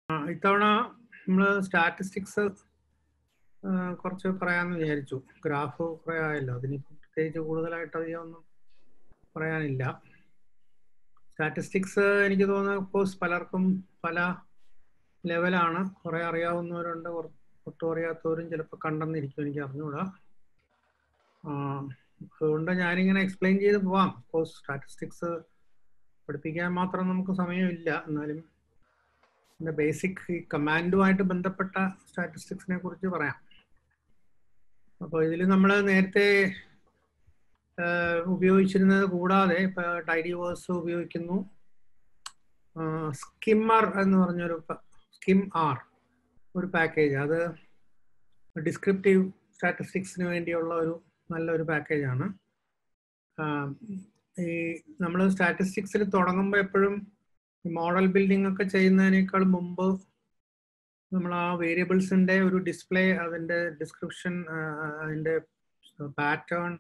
ആ, ഇത്തവണ നമ്മൾ സ്റ്റാറ്റിസ്റ്റിക്സ് കുറച്ച് പറയാമെന്ന് വിചാരിച്ചു ഗ്രാഫ് കുറേ ആയല്ലോ അതിന് പ്രത്യേകിച്ച് കൂടുതലായിട്ട് അധികം ഒന്നും പറയാനില്ല സ്റ്റാറ്റിസ്റ്റിക്സ് എനിക്ക് തോന്നുന്നു കോഴ്സ് പലർക്കും പല ലെവലാണ് കുറേ അറിയാവുന്നവരുണ്ട് കുറ- ഒട്ടും അറിയാത്തവരും ചിലപ്പോൾ കണ്ടെന്നിരിക്കും എനിക്ക് അറിഞ്ഞുകൂടാ ആ, അതുകൊണ്ട് ഞാനിങ്ങനെ എക്സ്പ്ലെയിൻ ചെയ്ത് പോവാം കോഴ്സ് സ്റ്റാറ്റിസ്റ്റിക്സ് പഠിപ്പിക്കാൻ മാത്രം നമുക്ക് സമയമില്ല എന്നാലും ഇതിന്റെ ബേസിക് ഈ കമാൻഡുമായിട്ട് ബന്ധപ്പെട്ട സ്റ്റാറ്റിസ്റ്റിക്സിനെ കുറിച്ച് പറയാം അപ്പോൾ ഇതിൽ നമ്മൾ നേരത്തെ ആഹ്, ഉപയോഗിച്ചിരുന്നത് കൂടാതെ ഇപ്പൊ ടൈഡിവേഴ്സ് ഉപയോഗിക്കുന്നു സ്കിമ്മർ എന്ന് പറഞ്ഞൊരു സ്കിം ആർ ഒരു പാക്കേജ് അത് ഡിസ്ക്രിപ്റ്റീവ് സ്റ്റാറ്റിസ്റ്റിക്സിന് വേണ്ടിയുള്ള ഒരു നല്ലൊരു പാക്കേജാണ് ഈ നമ്മൾ സ്റ്റാറ്റിസ്റ്റിക്സിൽ തുടങ്ങുമ്പോൾ എപ്പോഴും മോഡൽ ബിൽഡിംഗ് ഒക്കെ ചെയ്യുന്നതിനേക്കാൾ മുമ്പ് നമ്മൾ ആ വേരിയബിൾസിന്റെ ഒരു ഡിസ്പ്ലേ അതിന്റെ ഡിസ്ക്രിപ്ഷൻ അതിന്റെ പാറ്റേൺ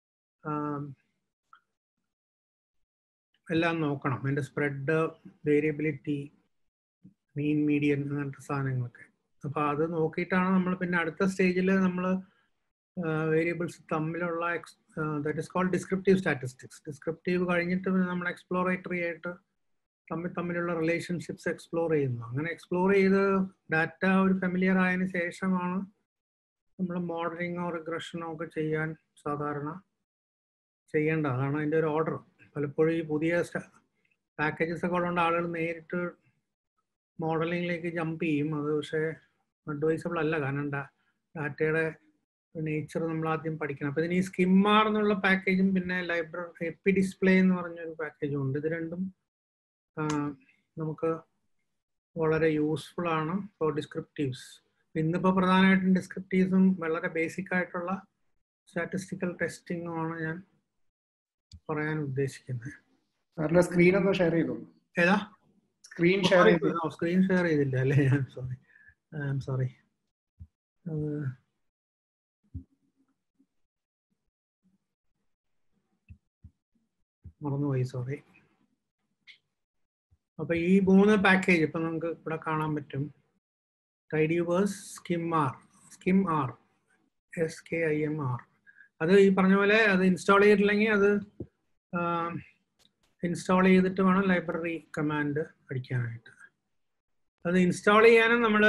എല്ലാം നോക്കണം അതിന്റെ സ്പ്രെഡ് വേരിയബിലിറ്റി മീൻ മീഡിയൻ അങ്ങനത്തെ സാധനങ്ങളൊക്കെ അപ്പൊ അത് നോക്കിയിട്ടാണ് നമ്മൾ പിന്നെ അടുത്ത സ്റ്റേജിൽ നമ്മൾ വേരിയബിൾസ് തമ്മിലുള്ള that is called descriptive statistics descriptive കഴിഞ്ഞിട്ട് പിന്നെ നമ്മൾ എക്സ്പ്ലോറേറ്ററി ആയിട്ട് തമ്മിൽ തമ്മിലുള്ള റിലേഷൻഷിപ്സ് എക്സ്പ്ലോർ ചെയ്യുന്നു അങ്ങനെ എക്സ്പ്ലോർ ചെയ്ത് ഡാറ്റ ഒരു ഫെമിലിയർ ആയതിനു ശേഷമാണ് നമ്മൾ മോഡലിങ്ങോ റിഗ്രഷനോ ഒക്കെ ചെയ്യാൻ സാധാരണ ചെയ്യേണ്ടത് അതാണ് അതിൻ്റെ ഒരു ഓർഡർ പലപ്പോഴും ഈ പുതിയ പാക്കേജസ് ഒക്കെ ഉള്ളതുകൊണ്ട് ആളുകൾ നേരിട്ട് മോഡലിങ്ങിലേക്ക് ജമ്പ് ചെയ്യും അത് പക്ഷേ അഡ്വൈസബിൾ അല്ല കാരണം ഡാറ്റയുടെ നേച്ചർ നമ്മൾ ആദ്യം പഠിക്കണം അപ്പൊ ഇതിന് ഈ സ്കിമ്മാർ എന്നുള്ള പാക്കേജും പിന്നെ ലൈബ്രറി എപ്പി ഡിസ്പ്ലേ എന്ന് പറഞ്ഞൊരു പാക്കേജും ഉണ്ട് ഇത് രണ്ടും ആ, നമുക്ക് വളരെ യൂസ്ഫുൾ ആണ് ഫോർ ഡിസ്ക്രിപ്റ്റീവ്സ് ഇന്നിപ്പോൾ പ്രധാനമായിട്ടും ഡിസ്ക്രിപ്റ്റീവ്സും വളരെ ബേസിക് ആയിട്ടുള്ള സ്റ്റാറ്റിസ്റ്റിക്കൽ ടെസ്റ്റിങ്ങുമാണ് ഞാൻ പറയാൻ ഉദ്ദേശിക്കുന്നത് സാറിന്റെ സ്ക്രീൻ ഒന്ന് ഷെയർ ചെയ്തു ഏതാ സ്ക്രീൻ ഷെയർ ചെയ്തു സ്ക്രീൻ ഷെയർ ചെയ്തില്ല അല്ലേ ഞാൻ സോറി ഐ എം സോറി മറന്നുപോയി സോറി അപ്പൊ ഈ മൂന്ന് പാക്കേജ് ഇപ്പൊ നമുക്ക് ഇവിടെ കാണാൻ പറ്റും tidyverse skimr skimr S K I M R അത് ഈ പറഞ്ഞ പോലെ അത് ഇൻസ്റ്റാൾ ചെയ്തിട്ടില്ലെങ്കിൽ അത് ഇൻസ്റ്റാൾ ചെയ്തിട്ട് വേണം ലൈബ്രറി കമാൻഡ് അടിക്കാനായിട്ട് അത് ഇൻസ്റ്റാൾ ചെയ്യാനും നമ്മൾ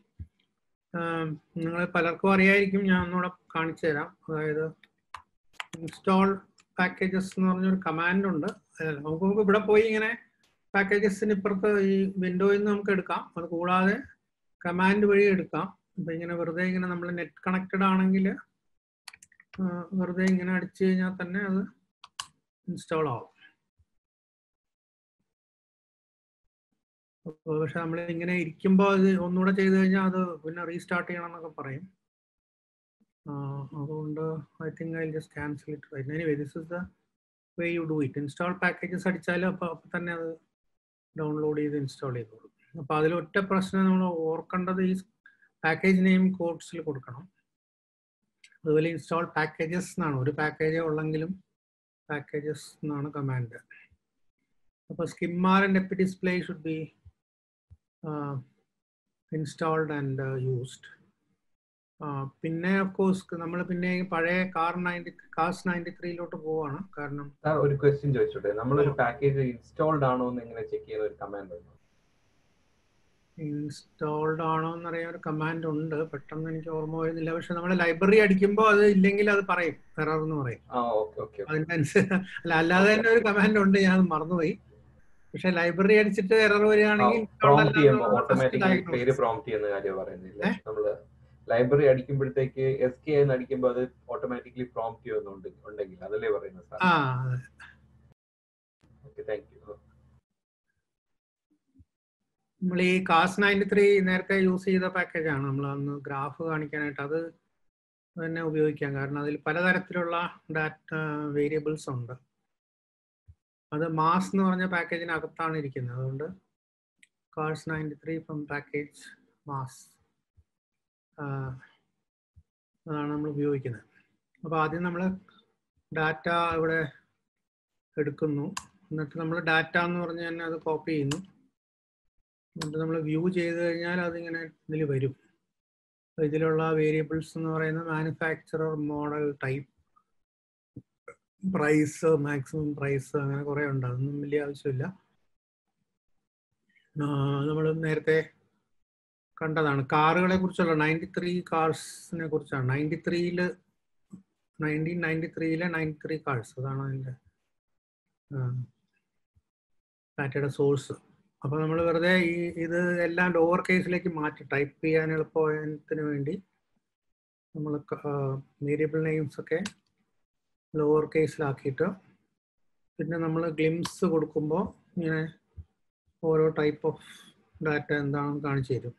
നിങ്ങൾ പലർക്കും അറിയായിരിക്കും ഞാൻ ഒന്നുകൂടെ കാണിച്ചു തരാം അതായത് ഇൻസ്റ്റാൾ പാക്കേജസ് എന്ന് പറഞ്ഞൊരു കമാൻഡ് ഉണ്ട് അഹ് നമുക്ക് നമുക്ക് ഇവിടെ പോയി ഇങ്ങനെ പാക്കേജസിന് ഇപ്പുറത്ത് ഈ വിൻഡോയിൽ നിന്ന് നമുക്ക് എടുക്കാം അത് കൂടാതെ കമാൻഡ് വഴി എടുക്കാം അപ്പൊ ഇങ്ങനെ വെറുതെ ഇങ്ങനെ നമ്മൾ നെറ്റ് കണക്റ്റഡ് ആണെങ്കിൽ വെറുതെ ഇങ്ങനെ അടിച്ചു കഴിഞ്ഞാൽ തന്നെ അത് ഇൻസ്റ്റാൾ ആവും അപ്പൊ പക്ഷെ നമ്മൾ ഇങ്ങനെ ഇരിക്കുമ്പോൾ അത് ഒന്നുകൂടെ ചെയ്ത് കഴിഞ്ഞാൽ അത് പിന്നെ റീസ്റ്റാർട്ട് ചെയ്യണം എന്നൊക്കെ പറയും ആ, അതുകൊണ്ട് I think I just cancel it right anyway this is the way you do it install packages അടിച്ചാൽ അപ്പോൾ അപ്പോൾ തന്നെ അത് ഡൗൺലോഡ് ചെയ്ത് ഇൻസ്റ്റാൾ ചെയ്തോളും അപ്പോൾ അതിൽ ഒറ്റ പ്രശ്നം നമ്മൾ ഓർക്കേണ്ടത് ഈ പാക്കേജ് നെയിം കോഡ്സിൽ കൊടുക്കണം അതുപോലെ ഇൻസ്റ്റാൾ പാക്കേജസ് എന്നാണ് ഒരു പാക്കേജേ ഉള്ളെങ്കിലും പാക്കേജസ് എന്നാണ് കമാൻഡ് അപ്പോൾ skimr and epi display should be installed and used പിന്നെ ഓഫ് കോഴ്സ് നമ്മൾ പിന്നെ ഈ പഴയ കാർ നയൻറ്റി കാസ് നയൻറ്റി ത്രീയിലോട്ട് പോവാണ് കാരണം ആ, ഒരു ക്വസ്റ്റ്യൻ ചോദിച്ചോട്ടെ നമ്മളൊരു പാക്കേജ് ഇൻസ്റ്റാൾഡ് ആണോ എന്ന് എങ്ങനെ ചെക്ക് ചെയ്യുന്ന ഒരു കമാൻഡ് ഉണ്ട് ഇൻസ്റ്റാൾഡ് ആണോ എന്നറിയാൻ ഒരു കമാൻഡ് ഉണ്ട് പെട്ടെന്ന് എനിക്ക് ഓർമ്മ വരുന്നില്ല പക്ഷെ നമ്മൾ ലൈബ്രറി അടിക്കുമ്പോൾ അത് ഇല്ലെങ്കിൽ അത് പറയും എറർ എന്ന് പറയും ആ ഓക്കെ ഓക്കെ അതിനനുസരിച്ച് അല്ല അല്ലാതെ തന്നെ ഒരു കമാൻഡ് ഉണ്ട് ഞാൻ മറന്നുപോയി പക്ഷെ ലൈബ്രറി അടിച്ചിട്ട് എറർ വരികയാണെങ്കിൽ പ്രോംപ്റ്റ് ചെയ്യുമ്പോൾ ഓട്ടോമാറ്റിക്കലി പേര് പ്രോംപ്റ്റ് ചെയ്യുന്ന കാര്യം പറയുന്നില്ല നമ്മള് ലൈബ്രറി അടിക്കുമ്പോഴത്തേക്ക് എസ് കെ എന്ന് അടിക്കുമ്പോൾ അത് ഓട്ടോമാറ്റിക്കലി പ്രോംപ്റ്റ് ചെയ്യുന്നുണ്ട് ഉണ്ടെങ്കിൽ അതല്ലേ പറയുന്നത് സാർ ആ ഓക്കെ താങ്ക് യു നമ്മൾ ഈ കാസ് നയൻറ്റി ത്രീ നേരത്തെ യൂസ് ചെയ്ത പാക്കേജാണ് നമ്മൾ അന്ന് ഗ്രാഫ് കാണിക്കാനായിട്ട് അത് തന്നെ ഉപയോഗിക്കാം കാരണം അതിൽ പലതരത്തിലുള്ള ഡാറ്റ വേരിയബിൾസ് ഉണ്ട് അത് മാസ് എന്ന് പറഞ്ഞ പാക്കേജിനകത്താണ് ഇരിക്കുന്നത് അതുകൊണ്ട് cars ninety three from package MASS അതാണ് നമ്മൾ ഉപയോഗിക്കുന്നത് അപ്പോൾ ആദ്യം നമ്മൾ ഡാറ്റ ഇവിടെ എടുക്കുന്നു എന്നിട്ട് നമ്മൾ ഡാറ്റ എന്ന് പറഞ്ഞ് തന്നെ അത് കോപ്പി ചെയ്യുന്നു എന്നിട്ട് നമ്മൾ വ്യൂ ചെയ്ത് കഴിഞ്ഞാൽ അതിങ്ങനെ ഇതിൽ വരും അപ്പൊ ഇതിലുള്ള വേരിയബിൾസ് എന്ന് പറയുന്നത് manufacturer model type price maximum price അങ്ങനെ കുറേ ഉണ്ട് അതൊന്നും വലിയ ആവശ്യമില്ല നമ്മൾ നേരത്തെ കണ്ടതാണ് കാറുകളെ കുറിച്ചുള്ള നയൻറ്റി ത്രീ കാർസിനെ കുറിച്ചാണ് നയൻറ്റി ത്രീയില് നയൻറ്റീൻ നയൻറ്റി ത്രീയിലെ നയൻറ്റി ത്രീ കാർസ് അതാണ് അതിൻ്റെ ഡാറ്റയുടെ സോഴ്സ് അപ്പൊ നമ്മൾ വെറുതെ ഈ ഇത് എല്ലാം ലോവർ കേസിലേക്ക് മാറ്റി ടൈപ്പ് ചെയ്യാൻ എളുപ്പത്തിന് വേണ്ടി നമ്മൾ വേരിയബിൾ നെയിംസ് ഒക്കെ ലോവർ കേസിലാക്കിയിട്ട് പിന്നെ നമ്മൾ ഗ്ലിംസ് കൊടുക്കുമ്പോൾ ഇങ്ങനെ ഓരോ ടൈപ്പ് ഓഫ് ഡാറ്റ എന്താണെന്ന് കാണിച്ചു തരും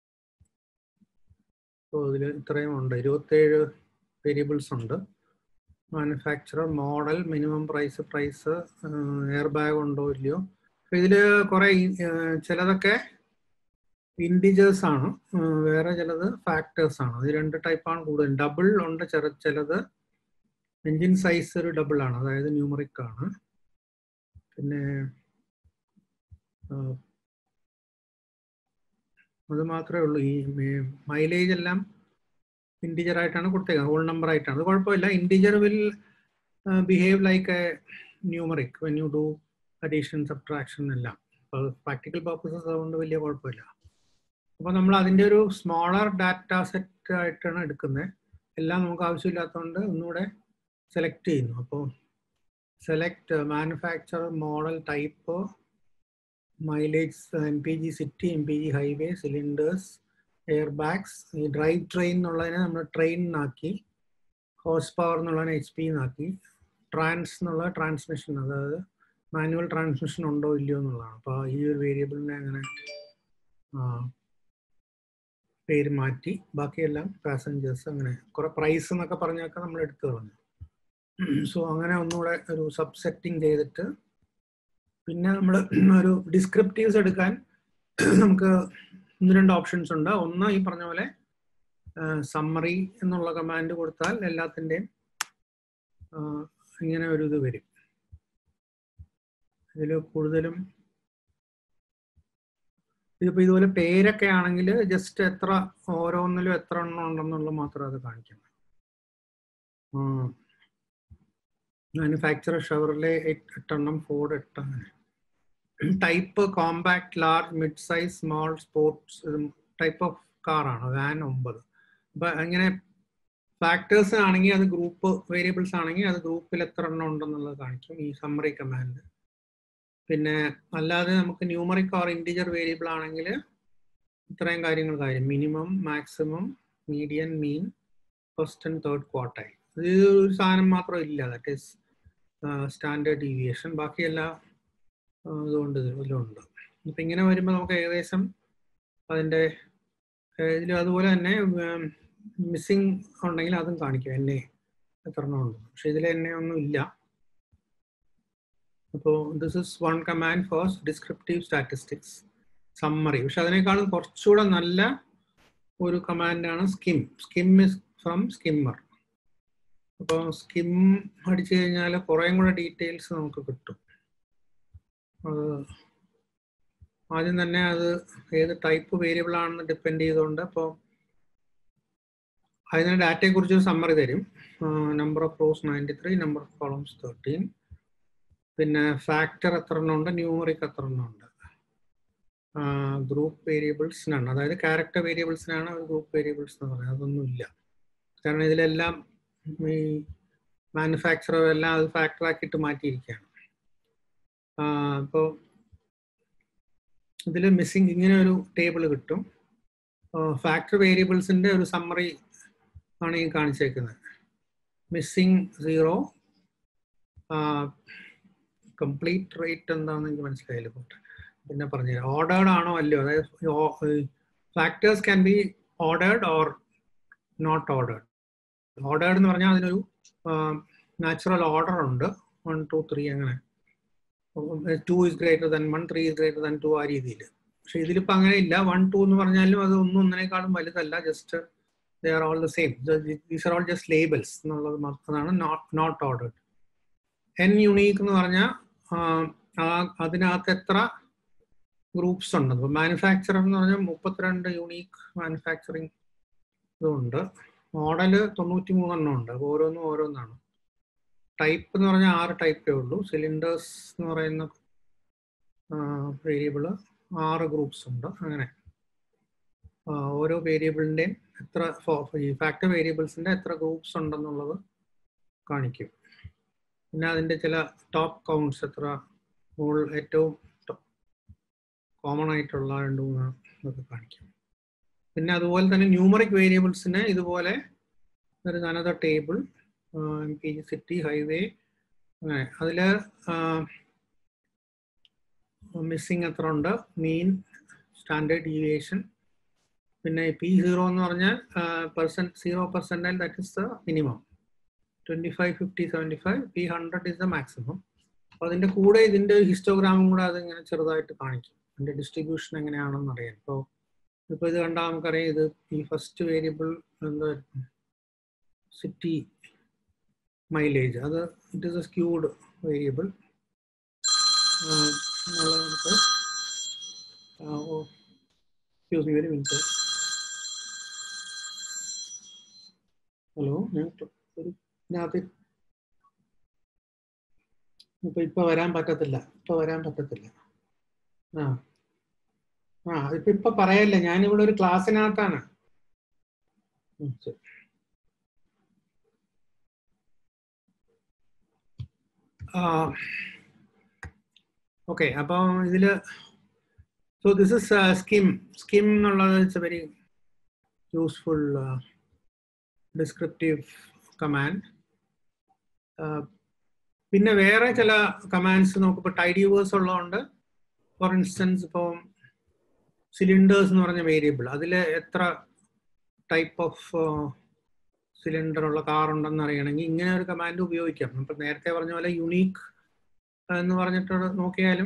അപ്പോൾ ഇതിൽ ഇത്രയും ഉണ്ട് ഇരുപത്തേഴ് വേരിയബിൾസ് ഉണ്ട് manufacturer model minimum price price air bag ഉണ്ടോ ഇല്ലയോ അപ്പൊ ഇതില് കുറെ ചിലതൊക്കെ ഇൻഡിജേഴ്സ് ആണ് വേറെ ചിലത് ഫാക്ടേഴ്സ് ആണ് ഇത് രണ്ട് ടൈപ്പാണ് കൂടുതൽ ഡബിൾ ഉണ്ട് ചെറു ചിലത് എൻജിൻ സൈസ് ഒരു ഡബിൾ ആണ് അതായത് ന്യൂമറിക് ആണ് പിന്നെ അത് മാത്രമേ ഉള്ളൂ ഈ മൈലേജ് എല്ലാം ഇൻഡിജർ ആയിട്ടാണ് കൊടുത്തേക്കുന്നത് ഹോൾ നമ്പർ ആയിട്ടാണ് അത് കുഴപ്പമില്ല integer will behave like a numeric when you do addition subtraction എല്ലാം അപ്പോൾ പ്രാക്ടിക്കൽ പർപ്പസസ് അതുകൊണ്ട് വലിയ കുഴപ്പമില്ല അപ്പോൾ നമ്മൾ അതിൻ്റെ ഒരു സ്മോളർ ഡാറ്റ സെറ്റ് ആയിട്ടാണ് എടുക്കുന്നത് എല്ലാം നമുക്ക് ആവശ്യമില്ലാത്തതുകൊണ്ട് ഒന്നുകൂടെ സെലക്ട് ചെയ്യുന്നു അപ്പോൾ select manufacture model type mileage M P G city M P G highway cylinders air bags ഈ ഡ്രൈവ് ട്രെയിൻ എന്നുള്ളതിനെ നമ്മൾ ട്രെയിനാക്കി ഹോഴ്സ് പവർ എന്നുള്ളതിനെ എച്ച് പി എന്നാക്കി ട്രാൻസ് എന്നുള്ള ട്രാൻസ്മിഷൻ അതായത് മാനുവൽ ട്രാൻസ്മിഷൻ ഉണ്ടോ ഇല്ലയോ എന്നുള്ളതാണ് അപ്പോൾ ഈ ഒരു വേരിയബിളിനെ അങ്ങനെ പേര് മാറ്റി ബാക്കിയെല്ലാം പാസഞ്ചേഴ്സ് അങ്ങനെ കുറെ പ്രൈസ് എന്നൊക്കെ പറഞ്ഞൊക്കെ നമ്മൾ എടുത്തു കളഞ്ഞു സോ അങ്ങനെ ഒന്നുകൂടെ ഒരു സബ്സെറ്റിംഗ് ചെയ്തിട്ട് പിന്നെ നമ്മൾ ഒരു ഡിസ്ക്രിപ്റ്റീവ്സ് എടുക്കാൻ നമുക്ക് ഒന്ന് രണ്ട് ഓപ്ഷൻസ് ഉണ്ട് ഒന്ന് ഈ പറഞ്ഞ പോലെ സമ്മറി എന്നുള്ള കമാൻഡ് കൊടുത്താൽ എല്ലാത്തിൻ്റെയും ഇങ്ങനെ ഒരു ഇത് വരും ഇതിൽ കൂടുതലും ഇതിപ്പോൾ ഇതുപോലെ പേരൊക്കെ ആണെങ്കിൽ ജസ്റ്റ് എത്ര ഓരോന്നിലും എത്ര എണ്ണം ഉണ്ടെന്നുള്ളത് മാത്രം അത് കാണിക്കണം മാനുഫാക്ചറർ ഷവറിലെ എട്ടെണ്ണം ഫോർഡ് എട്ട് അങ്ങനെ type compact large mid size small sports type of കാറാണ് വാൻ ഒമ്പത് അപ്പൊ അങ്ങനെ ഫാക്ടേഴ്സ് ആണെങ്കിൽ അത് ഗ്രൂപ്പ് വേരിയബിൾസ് ആണെങ്കിൽ അത് ഗ്രൂപ്പിൽ എത്ര എണ്ണം ഉണ്ടെന്നുള്ളത് കാണിക്കും ഈ സമ്മറി കമാൻഡ് പിന്നെ അല്ലാതെ നമുക്ക് ന്യൂമറിക് ഓർ ഇൻറ്റിജർ വേരിയബിൾ ആണെങ്കിൽ ഇത്രയും കാര്യങ്ങൾ കാര്യം minimum maximum median mean first and third quartile ഇത് ഒരു സാധനം മാത്രം ഇല്ല ദാറ്റ് ഈസ് സ്റ്റാൻഡേർഡ് ഡീവിയേഷൻ ബാക്കി എല്ലാ ഇതുകൊണ്ട് ഇതിലുണ്ട് ഇപ്പം ഇങ്ങനെ വരുമ്പോൾ നമുക്ക് ഏകദേശം അതിൻ്റെ ഇതിൽ അതുപോലെ തന്നെ മിസ്സിങ് ഉണ്ടെങ്കിൽ അതും കാണിക്കും എന്നെ എത്ര എണ്ണം ഉണ്ട് പക്ഷെ ഇതിൽ എന്നെ ഒന്നും ഇല്ല അപ്പോൾ this is one command for descriptive statistics summary പക്ഷെ അതിനേക്കാളും കുറച്ചുകൂടെ നല്ല ഒരു കമാൻഡാണ് skim skim is from skimmer അപ്പോൾ സ്കിം അടിച്ചു കഴിഞ്ഞാൽ കുറേയും കൂടെ ഡീറ്റെയിൽസ് നമുക്ക് കിട്ടും അത് ആദ്യം തന്നെ അത് ഏത് ടൈപ്പ് വേരിയബിൾ ആണെന്ന് ഡിപ്പെൻഡ് ചെയ്തുകൊണ്ട് അപ്പോൾ അതിന് ഡാറ്റയെ കുറിച്ച് ഒരു സമ്മറി തരും number of rows ninety three number of columns thirteen പിന്നെ ഫാക്ടർ എത്ര എണ്ണം ഉണ്ട് ന്യൂമറിക് എത്ര എണ്ണം ഉണ്ട് ഗ്രൂപ്പ് വേരിയബിൾസിനാണ് അതായത് ക്യാരക്ടർ വേരിയബിൾസിനാണ് ഗ്രൂപ്പ് വേരിയബിൾസ് എന്ന് പറയുന്നത് അതൊന്നും ഇല്ല കാരണം ഇതിലെല്ലാം ഈ മാനുഫാക്ചറർ എല്ലാം അത് ഫാക്ടർ ആക്കിയിട്ട് മാറ്റിയിരിക്കുകയാണ് അപ്പോൾ ഇതിൽ മിസ്സിങ് ഇങ്ങനെ ഒരു ടേബിൾ കിട്ടും ഫാക്ടർ വേരിയബിൾസിന്റെ ഒരു സമ്മറി ആണ് ഈ കാണിച്ചേക്കുന്നത് മിസ്സിങ് സീറോ കംപ്ലീറ്റ് റേറ്റ് എന്താണെന്ന് എനിക്ക് മനസ്സിലായില്ല പോട്ടെ പിന്നെ പറഞ്ഞു ഓർഡേർഡ് ആണോ അല്ലയോ അതായത് factors can be ordered or not ordered ordered എന്ന് പറഞ്ഞാൽ അതിനൊരു നാച്ചുറൽ ഓർഡർ ഉണ്ട് വൺ ടു ത്രീ അങ്ങനെ two is greater than one three is greater than two ആ രീതിയിൽ പക്ഷെ ഇതിലിപ്പോൾ അങ്ങനെ ഇല്ല വൺ ടു എന്ന് പറഞ്ഞാലും അത് ഒന്നും ഒന്നിനേക്കാളും വലുതല്ല just they are all the same these are all just labels എന്നുള്ളത് മാത്രമാണ് not not ordered N unique എന്ന് പറഞ്ഞാൽ അതിനകത്ത് എത്ര ഗ്രൂപ്പ്സ് ഉണ്ട് അപ്പോൾ മാനുഫാക്ചറർ എന്ന് പറഞ്ഞാൽ മുപ്പത്തിരണ്ട് യൂണീക്ക് മാനുഫാക്ചറിങ് ഇതുണ്ട് മോഡല് തൊണ്ണൂറ്റി മൂന്നെണ്ണം ഉണ്ട് അപ്പോൾ ഓരോന്നും ഓരോന്നാണ് ടൈപ്പ് എന്ന് പറഞ്ഞാൽ ആറ് ടൈപ്പേ ഉള്ളൂ സിലിണ്ടേഴ്സ് എന്ന് പറയുന്ന വേരിയബിള് ആറ് ഗ്രൂപ്പ്സ് ഉണ്ട് അങ്ങനെ ആ, ഓരോ വേരിയബിളിൻ്റെയും എത്ര ഈ ഫാക്ടർ വേരിയബിൾസിൻ്റെ എത്ര ഗ്രൂപ്പ്സ് ഉണ്ടെന്നുള്ളത് കാണിക്കും പിന്നെ അതിൻ്റെ ചില ടോപ്പ് കൗണ്ട്സ് എത്ര മുകൾ ഏറ്റവും കോമൺ ആയിട്ടുള്ള രണ്ട് മൂന്ന് ഇതൊക്കെ കാണിക്കും പിന്നെ അതുപോലെ തന്നെ ന്യൂമറിക് വേരിയബിൾസിന് ഇതുപോലെ ഒരു another table M P G city highway അങ്ങനെ അതിൽ മിസ്സിങ് എത്ര ഉണ്ട് മീൻ സ്റ്റാൻഡേർഡ് ഡീവിയേഷൻ പിന്നെ പി സീറോ എന്ന് പറഞ്ഞാൽ percent zero percentile that is the minimum twenty five fifty seventy five P hundred is the maximum അപ്പോൾ അതിൻ്റെ കൂടെ ഇതിൻ്റെ ഹിസ്റ്റോഗ്രാമും കൂടെ അത് ഇങ്ങനെ ചെറുതായിട്ട് കാണിക്കും അതിൻ്റെ ഡിസ്ട്രിബ്യൂഷൻ എങ്ങനെയാണെന്ന് അറിയാം ഇപ്പോൾ ഇപ്പോൾ ഇത് കണ്ടാൽ നമുക്കറിയാം ഇത് ഈ ഫസ്റ്റ് വേരിയബിൾ എന്താ സിറ്റി മൈലേജ് അത് it is a skewed variable നമുക്ക് excuse me very minute hello ഞാൻ ഒരു ഇതിനകത്ത് ഇപ്പൊ ഇപ്പൊ വരാൻ പറ്റത്തില്ല ഇപ്പൊ വരാൻ പറ്റത്തില്ല ആ ആ ഇപ്പൊ ഇപ്പൊ പറയല്ലേ ഞാനിവിടെ ഒരു ക്ലാസ്സിനകത്താണ് ഉം, ശരി. ആ ഓക്കെ അപ്പോൾ ഇതില് so this is skim skim എന്നുള്ളത് it's a very useful descriptive command പിന്നെ വേറെ ചില കമാൻഡ്സ് നോക്കുമ്പോൾ ടൈഡ്യൂവേഴ്സ് ഉള്ളതുകൊണ്ട് ഫോർ ഇൻസ്റ്റൻസ് ഇപ്പോൾ സിലിണ്ടേഴ്സ് എന്ന് പറഞ്ഞ വേരിയബിൾ അതിൽ എത്ര ടൈപ്പ് ഓഫ് സിലിണ്ടർ ഉള്ള കാർ ഉണ്ടെന്ന് അറിയണമെങ്കിൽ ഇങ്ങനെ ഒരു കമാൻഡ് ഉപയോഗിക്കാം നമ്മൾ നേരത്തെ പറഞ്ഞ പോലെ യുണീക്ക് എന്ന് പറഞ്ഞിട്ട് നോക്കിയാലും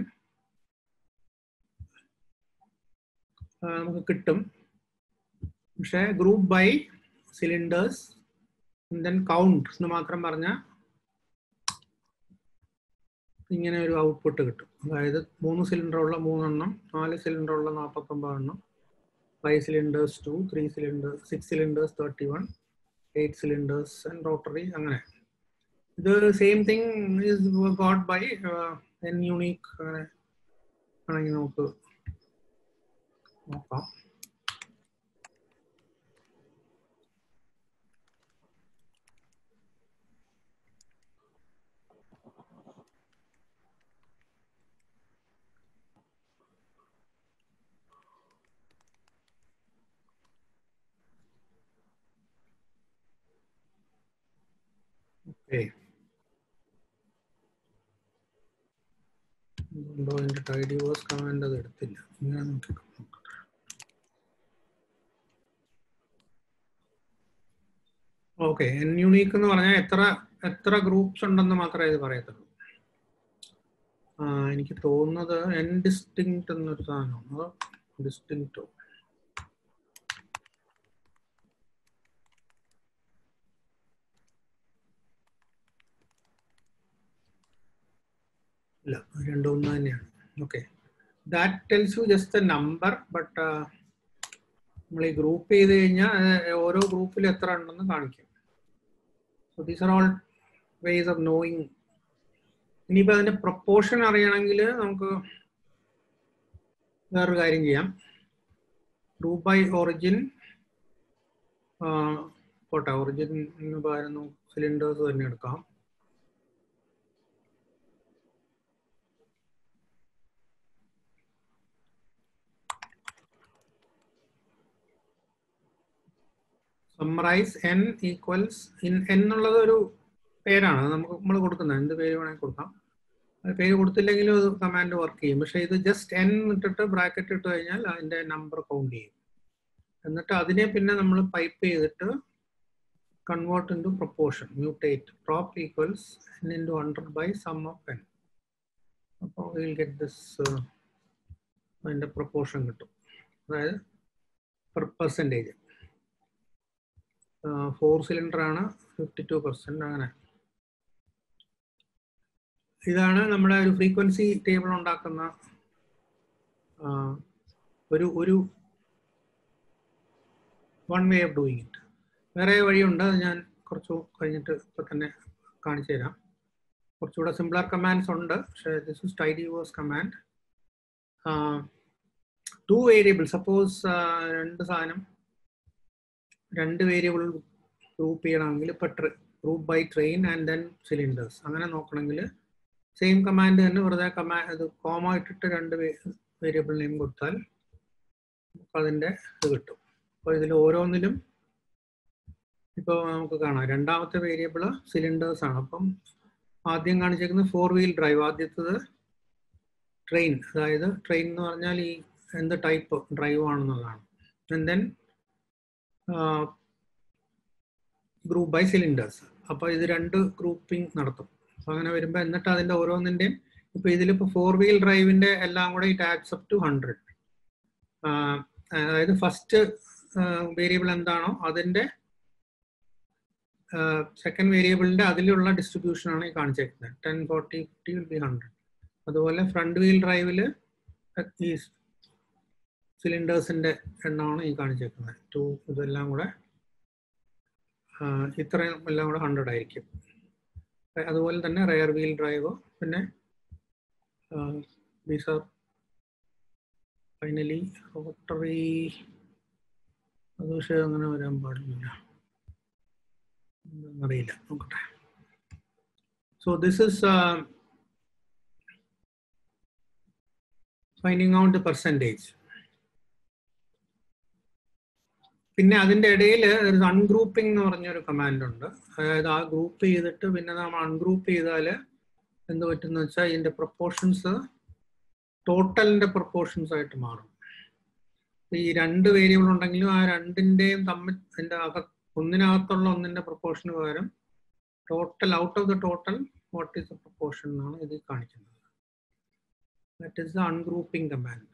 ആ, നമുക്ക് കിട്ടും പക്ഷേ group by cylinders then count എന്ന് മാത്രം പറഞ്ഞാൽ ഇങ്ങനെ ഒരു ഔട്ട്പുട്ട് കിട്ടും അതായത് മൂന്ന് സിലിണ്ടർ ഉള്ള മൂന്നെണ്ണം നാല് സിലിണ്ടർ ഉള്ള നാൽപ്പത്തൊമ്പത് എണ്ണം five cylinders two three cylinders six cylinders thirty one eight cylinders and rotary അങ്ങനെ ഇത് same thing is god by N unique അങ്ങനെ ആണെങ്കിൽ നമുക്ക് നോക്കാം ഓക്കെ ഉണ്ടോ എൻ്റെ ടൈഡി വേഴ്സ് കമാൻഡ് അത് എടുത്തില്ല ഇങ്ങനെ നോക്കി നോക്കട്ടെ ഓക്കെ എൻ യൂണീക്ക് എന്ന് പറഞ്ഞാൽ എത്ര എത്ര ഗ്രൂപ്പ്സ് ഉണ്ടെന്ന് മാത്രമേ ഇത് പറയത്തുള്ളൂ ആ, എനിക്ക് തോന്നുന്നത് എൻ ഡിസ്റ്റിങ്ക്റ്റ് എന്നൊരു സാധനമാണ് അതോ ഡിസ്റ്റിങ്ക്റ്റോ ഇല്ല രണ്ടും ഒന്ന് തന്നെയാണ് okay that tells you just a number but നമ്മൾ ഈ ഗ്രൂപ്പ് ചെയ്ത് കഴിഞ്ഞാൽ അത് ഓരോ ഗ്രൂപ്പിൽ എത്ര ഉണ്ടെന്ന് കാണിക്കും so these are all ways of knowing ഇനിയിപ്പോൾ അതിന്റെ പ്രൊപ്പോർഷൻ അറിയണമെങ്കിൽ നമുക്ക് വേറൊരു കാര്യം ചെയ്യാം ഗ്രൂപ്പ് ബൈ ഒറിജിൻ പോട്ടെ ഒറിജിൻ എന്ന് പറയുന്നു സിലിണ്ടേഴ്സ് തന്നെ എടുക്കാം സമ്മറൈസ് എൻ ഈക്വൽസ് ഇൻ എന്നുള്ളത് ഒരു പേരാണ് അത് നമുക്ക് നമ്മൾ കൊടുക്കുന്നത് എന്ത് പേര് വേണമെങ്കിൽ കൊടുക്കാം അത് പേര് കൊടുത്തില്ലെങ്കിലും അത് കമാൻഡ് വർക്ക് ചെയ്യും പക്ഷേ ഇത് ജസ്റ്റ് എൻ ഇട്ടിട്ട് ബ്രാക്കറ്റ് ഇട്ട് കഴിഞ്ഞാൽ അതിന്റെ നമ്പർ കൗണ്ട് ചെയ്യും എന്നിട്ട് അതിനെ പിന്നെ നമ്മൾ പൈപ്പ് ചെയ്തിട്ട് convert into proportion mutate prop equals N into hundred by sum of N അപ്പോൾ വിൽ ഗെറ്റ് ദിസ് അതിന്റെ പ്രൊപ്പോർഷൻ കിട്ടും അതായത് പെർ പെർസെൻറ്റേജ് ഫോർ സിലിണ്ടർ ആണ് ഫിഫ്റ്റി ടു പെർസെന്റ് അങ്ങനെ ഇതാണ് നമ്മുടെ ഒരു ഫ്രീക്വൻസി ടേബിൾ ഉണ്ടാക്കുന്ന ഒരു ഒരു one way of doing it വേറെ വഴിയുണ്ട് അത് ഞാൻ കുറച്ച് കഴിഞ്ഞിട്ട് ഇപ്പൊ തന്നെ കാണിച്ചു തരാം കുറച്ചുകൂടെ സിംപ്ലർ കമാൻഡ്സ് ഉണ്ട് പക്ഷേ this is tidyverse command two variable suppose രണ്ട് സാധനം രണ്ട് വേരിയബിൾ ഗ്രൂപ്പ് ചെയ്യണമെങ്കിൽ ഇപ്പൊ group by train and then cylinders അങ്ങനെ നോക്കണമെങ്കിൽ സെയിം കമാൻഡ് തന്നെ വെറുതെ കമാൻഡ് അത് കോമ ഇട്ടിട്ട് രണ്ട് വേരിയബിൾ നെയിം കൊടുത്താൽ നമുക്ക് അതിൻ്റെ ഇത് കിട്ടും അപ്പോൾ ഇതിൽ ഓരോന്നിലും ഇപ്പോൾ നമുക്ക് കാണാം രണ്ടാമത്തെ വേരിയബിൾ സിലിണ്ടേഴ്സ് ആണ് അപ്പം ആദ്യം കാണിച്ചേക്കുന്നത് ഫോർ വീൽ ഡ്രൈവ് ആദ്യത്തത് ട്രെയിൻ അതായത് ട്രെയിൻ എന്ന് പറഞ്ഞാൽ ഈ എന്ത് ടൈപ്പ് ഡ്രൈവ് ആണെന്നുള്ളതാണ് and then group by cylinders അപ്പോൾ ഇത് രണ്ട് ഗ്രൂപ്പിംഗ് നടത്തും അപ്പോൾ അങ്ങനെ വരുമ്പോൾ എന്നിട്ട് അതിൻ്റെ ഓരോന്നിൻ്റെയും ഇപ്പോൾ ഇതിലിപ്പോൾ ഫോർ വീൽ ഡ്രൈവിൻ്റെ എല്ലാം കൂടെ it adds up to hundred അതായത് ഫസ്റ്റ് വേരിയബിൾ എന്താണോ അതിൻ്റെ സെക്കൻഡ് വേരിയബിളിൻ്റെ അതിലുള്ള ഡിസ്ട്രിബ്യൂഷനാണ് ഈ കാണിച്ചേക്കുന്നത് ten forty fifty will be hundred അതുപോലെ ഫ്രണ്ട് വീൽ ഡ്രൈവിൽ ഈ സിലിണ്ടേഴ്സിൻ്റെ എണ്ണമാണ് ഈ കാണിച്ചേക്കുന്നത് ടു ഇതെല്ലാം കൂടെ ഇത്രയും എല്ലാം കൂടെ ഹൺഡ്രഡ് ആയിരിക്കും അതുപോലെ തന്നെ റെയർ വീൽ ഡ്രൈവ് പിന്നെ ദീസ് ആർ ഫൈനലി റോട്ടറി അത് പക്ഷേ അങ്ങനെ വരാൻ പാടില്ല അറിയില്ല നോക്കട്ടെ so this is finding out percentage പിന്നെ അതിൻ്റെ ഇടയിൽ ഒരു അൺഗ്രൂപ്പിംഗ് എന്ന് പറഞ്ഞൊരു കമാൻഡ് ഉണ്ട് അതായത് ആ ഗ്രൂപ്പ് ചെയ്തിട്ട് പിന്നെ നമ്മൾ അൺഗ്രൂപ്പ് ചെയ്താൽ എന്ത് പറ്റുന്ന വെച്ചാൽ ഇതിൻ്റെ പ്രൊപ്പോർഷൻസ് ടോട്ടലിൻ്റെ പ്രൊപ്പോർഷൻസ് ആയിട്ട് മാറും ഈ രണ്ട് വേരിയബിൾ ഉണ്ടെങ്കിലും ആ രണ്ടിൻ്റെയും തമ്മിൽ അതിൻ്റെ അക ഒന്നിനകത്തുള്ള ഒന്നിൻ്റെ പ്രൊപ്പോർഷന് പകരം total out of the total what is the proportion എന്നാണ് ഇത് കാണിക്കുന്നത് that is the ungrouping command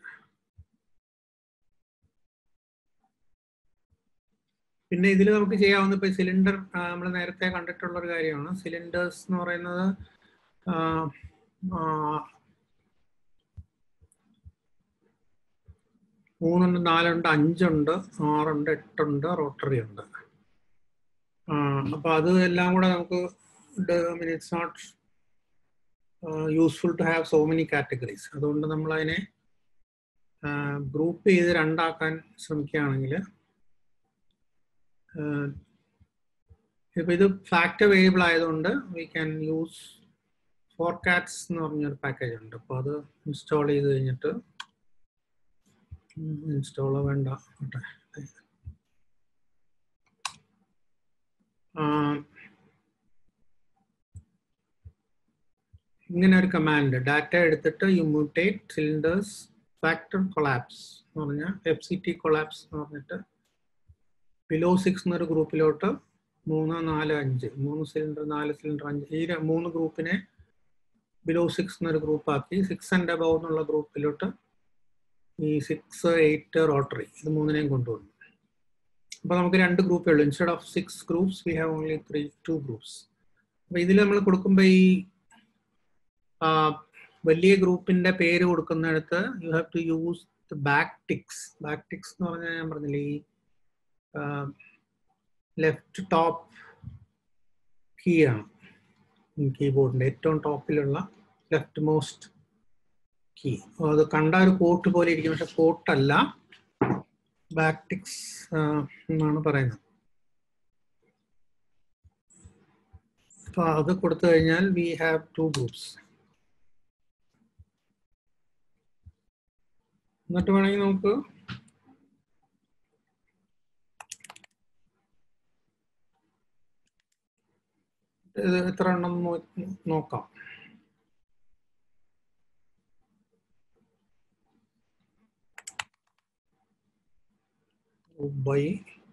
പിന്നെ ഇതിൽ നമുക്ക് ചെയ്യാവുന്ന ഇപ്പൊ സിലിണ്ടർ നമ്മൾ നേരത്തെ കണ്ടിട്ടുള്ള ഒരു കാര്യമാണ് സിലിണ്ടേഴ്സ് എന്ന് പറയുന്നത് മൂന്നുണ്ട് നാലുണ്ട് അഞ്ചുണ്ട് ആറുണ്ട് എട്ടുണ്ട് റോട്ടറി ഉണ്ട് അപ്പൊ അത് എല്ലാം കൂടെ നമുക്ക് it's not useful to have so many categories അതുകൊണ്ട് നമ്മൾ അതിനെ ഗ്രൂപ്പ് ചെയ്ത് രണ്ടാക്കാൻ ശ്രമിക്കുകയാണെങ്കിൽ ഇപ്പൊ ഇത് ഫാക്ടർ വേരിയബിൾ ആയതുകൊണ്ട് വി ക്യാൻ യൂസ് ഫോർകാറ്റ്സ് എന്ന് പറഞ്ഞൊരു പാക്കേജ് ഉണ്ട് അപ്പോൾ അത് ഇൻസ്റ്റാൾ ചെയ്ത് കഴിഞ്ഞിട്ട് ഇൻസ്റ്റാൾ വേണ്ട ഇങ്ങനെ ഒരു കമാൻഡ് ഡാറ്റ എടുത്തിട്ട് you mutate cylinders factor collapse എന്ന് പറഞ്ഞാൽ എഫ് സി ടി കൊളാപ്സ് എന്ന് പറഞ്ഞിട്ട് ബിലോ സിക്സ് എന്നൊരു ഗ്രൂപ്പിലോട്ട് മൂന്ന് നാല് അഞ്ച് മൂന്ന് സിലിണ്ടർ നാല് സിലിണ്ടർ അഞ്ച് ഈ മൂന്ന് ഗ്രൂപ്പിനെ ബിലോ സിക്സ് എന്നൊരു ഗ്രൂപ്പാക്കി സിക്സ് ആൻഡ് അബവ് എന്നുള്ള ഗ്രൂപ്പിലോട്ട് ഈ സിക്സ് എയ്റ്റ് റോട്ടറി ഇത് മൂന്നിനെയും കൊണ്ടുവന്നു അപ്പോൾ നമുക്ക് രണ്ട് ഗ്രൂപ്പേ ഉള്ളൂ instead of six groups we have only three two groups അപ്പോൾ ഇതിൽ നമ്മൾ കൊടുക്കുമ്പോൾ ഈ വലിയ ഗ്രൂപ്പിന്റെ പേര് കൊടുക്കുന്നിടത്ത് you have to use the backticks backticks എന്ന് പറഞ്ഞാൽ ഞാൻ പറഞ്ഞില്ലേ ഈ ലെഫ്റ്റ് ടോപ്പ് കീ ആണ് കീബോർഡിന്റെ ഏറ്റവും ടോപ്പിലുള്ള ലെഫ്റ്റ് മോസ്റ്റ് കീ അത് കണ്ട ഒരു കോട്ട് പോലെ ഇരിക്കും പക്ഷെ കോട്ടല്ല ബാക്ടിക്സ് എന്നാണ് പറയുന്നത് അപ്പൊ അത് കൊടുത്തു കഴിഞ്ഞാൽ വി ഹാവ് ടു ഗ്രൂപ്പ്സ് എന്നിട്ട് വേണമെങ്കിൽ നമുക്ക് ഇത് എത്ര എണ്ണം നോക്കാം ബൈ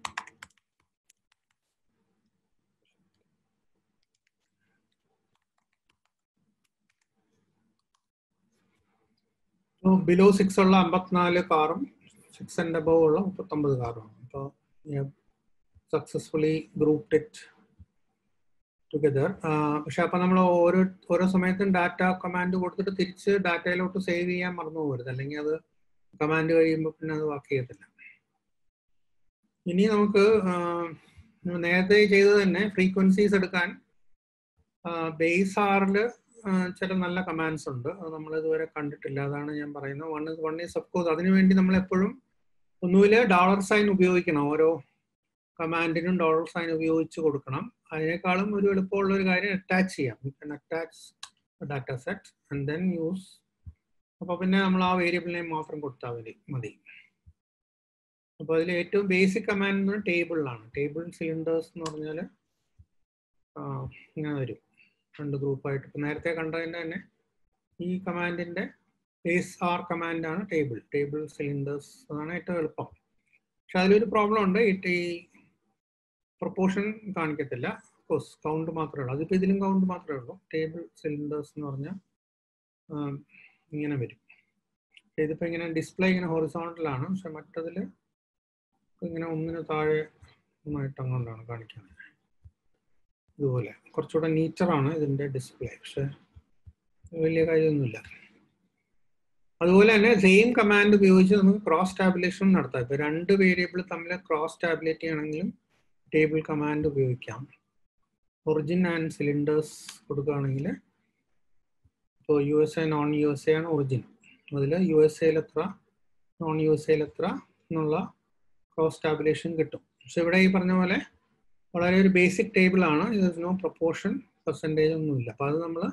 ബിലോ സിക്സ് ഉള്ള അമ്പത്തിനാല് കാറും സിക്സ് ആൻഡ് അബവ് ഉള്ള മുപ്പത്തൊമ്പത് കാറുമാണ് അപ്പോൾ സക്സസ്ഫുള്ളി ഗ്രൂപ്പ് ഇറ്റ് ടുഗദർ പക്ഷെ അപ്പൊ നമ്മൾ ഓരോ ഓരോ സമയത്തും ഡാറ്റ കമാൻഡ് കൊടുത്തിട്ട് തിരിച്ച് ഡാറ്റയിലോട്ട് സേവ് ചെയ്യാൻ മറന്നു പോകരുത് അല്ലെങ്കിൽ അത് കമാൻഡ് കഴിയുമ്പോൾ പിന്നെ അത് വർക്ക് ചെയ്യത്തില്ല ഇനി നമുക്ക് നേരത്തെ ചെയ്തത് തന്നെ ഫ്രീക്വൻസീസ് എടുക്കാൻ ബേസ് ആറിൽ ചില നല്ല കമാൻഡ്സ് ഉണ്ട് അത് നമ്മൾ ഇതുവരെ കണ്ടിട്ടില്ല അതാണ് ഞാൻ പറയുന്നത് one one is of course അതിനുവേണ്ടി നമ്മൾ എപ്പോഴും ഒന്നുമില്ല ഡോളർ സൈൻ ഉപയോഗിക്കണം ഓരോ കമാൻഡിനും ഡോളർ സൈൻ ഉപയോഗിച്ച് കൊടുക്കണം അതിനേക്കാളും ഒരു എളുപ്പമുള്ള ഒരു കാര്യം അറ്റാച്ച് ചെയ്യാം you can attach data set and then use അപ്പോൾ പിന്നെ നമ്മൾ ആ വേരിയബിളിനെ മാത്രം കൊടുത്താൽ മതി മതി അപ്പോൾ അതിൽ ഏറ്റവും ബേസിക് കമാൻഡ് എന്ന് ടേബിളിലാണ് ടേബിൾ സിലിണ്ടേഴ്സ് എന്ന് പറഞ്ഞാൽ ഇങ്ങനെ വരും രണ്ട് ഗ്രൂപ്പായിട്ട് ഇപ്പം നേരത്തെ കണ്ടതിൻ്റെ തന്നെ ഈ കമാൻഡിൻ്റെ ബേസ് ആർ കമാൻഡാണ് ടേബിൾ ടേബിൾ സിലിണ്ടേഴ്സ് അതാണ് ഏറ്റവും എളുപ്പം പക്ഷെ അതിലൊരു പ്രോബ്ലം ഉണ്ട് ഈ പ്രൊപ്പോർഷൻ കാണിക്കത്തില്ല കോഴ്സ് കൗണ്ട് മാത്രമേ ഉള്ളൂ അതിപ്പോൾ ഇതിലും കൗണ്ട് മാത്രമേ ഉള്ളൂ ടേബിൾ സിലിണ്ടേഴ്സ് എന്ന് പറഞ്ഞാൽ ഇങ്ങനെ വരും ഇതിപ്പോൾ ഇങ്ങനെ ഡിസ്പ്ലേ ഇങ്ങനെ ഹൊറിസോണ്ടലാണ് പക്ഷെ മറ്റതിൽ ഇങ്ങനെ ഒന്നിന് താഴെ ഒന്നായിട്ട് അങ്ങോട്ടാണ് കാണിക്കുന്നത് ഇതുപോലെ കുറച്ചുകൂടെ നീച്ചറാണ് ഇതിൻ്റെ ഡിസ്പ്ലേ പക്ഷെ വലിയ കാര്യമൊന്നുമില്ല അതുപോലെ തന്നെ സെയിം കമാൻഡ് ഉപയോഗിച്ച് നമുക്ക് ക്രോസ് ടാബുലേഷൻ നടത്താം ഇപ്പോൾ രണ്ട് വേരിയബിൾ തമ്മിൽ ക്രോസ് ടാബുലേറ്റ് ചെയ്യണമെങ്കിലും ടേബിൾ കമാൻഡ് ഉപയോഗിക്കാം ഒറിജിൻ ആൻഡ് സിലിണ്ടേഴ്സ് കൊടുക്കുകയാണെങ്കിൽ ഇപ്പോൾ U S A non U S A ആണ് ഒറിജിൻ അതിൽ യു എസ് എയിൽ എത്ര നോൺ യു എസ് എയിൽ എത്ര എന്നുള്ള ക്രോസ് ടാബുലേഷൻ കിട്ടും പക്ഷെ ഇവിടെ ഈ പറഞ്ഞ പോലെ വളരെ ഒരു ബേസിക് ടേബിൾ ആണ് ഇത് നോ പ്രൊപ്പോർഷൻ പെർസെൻറ്റേജ് ഒന്നുമില്ല അപ്പോൾ അത് നമ്മൾ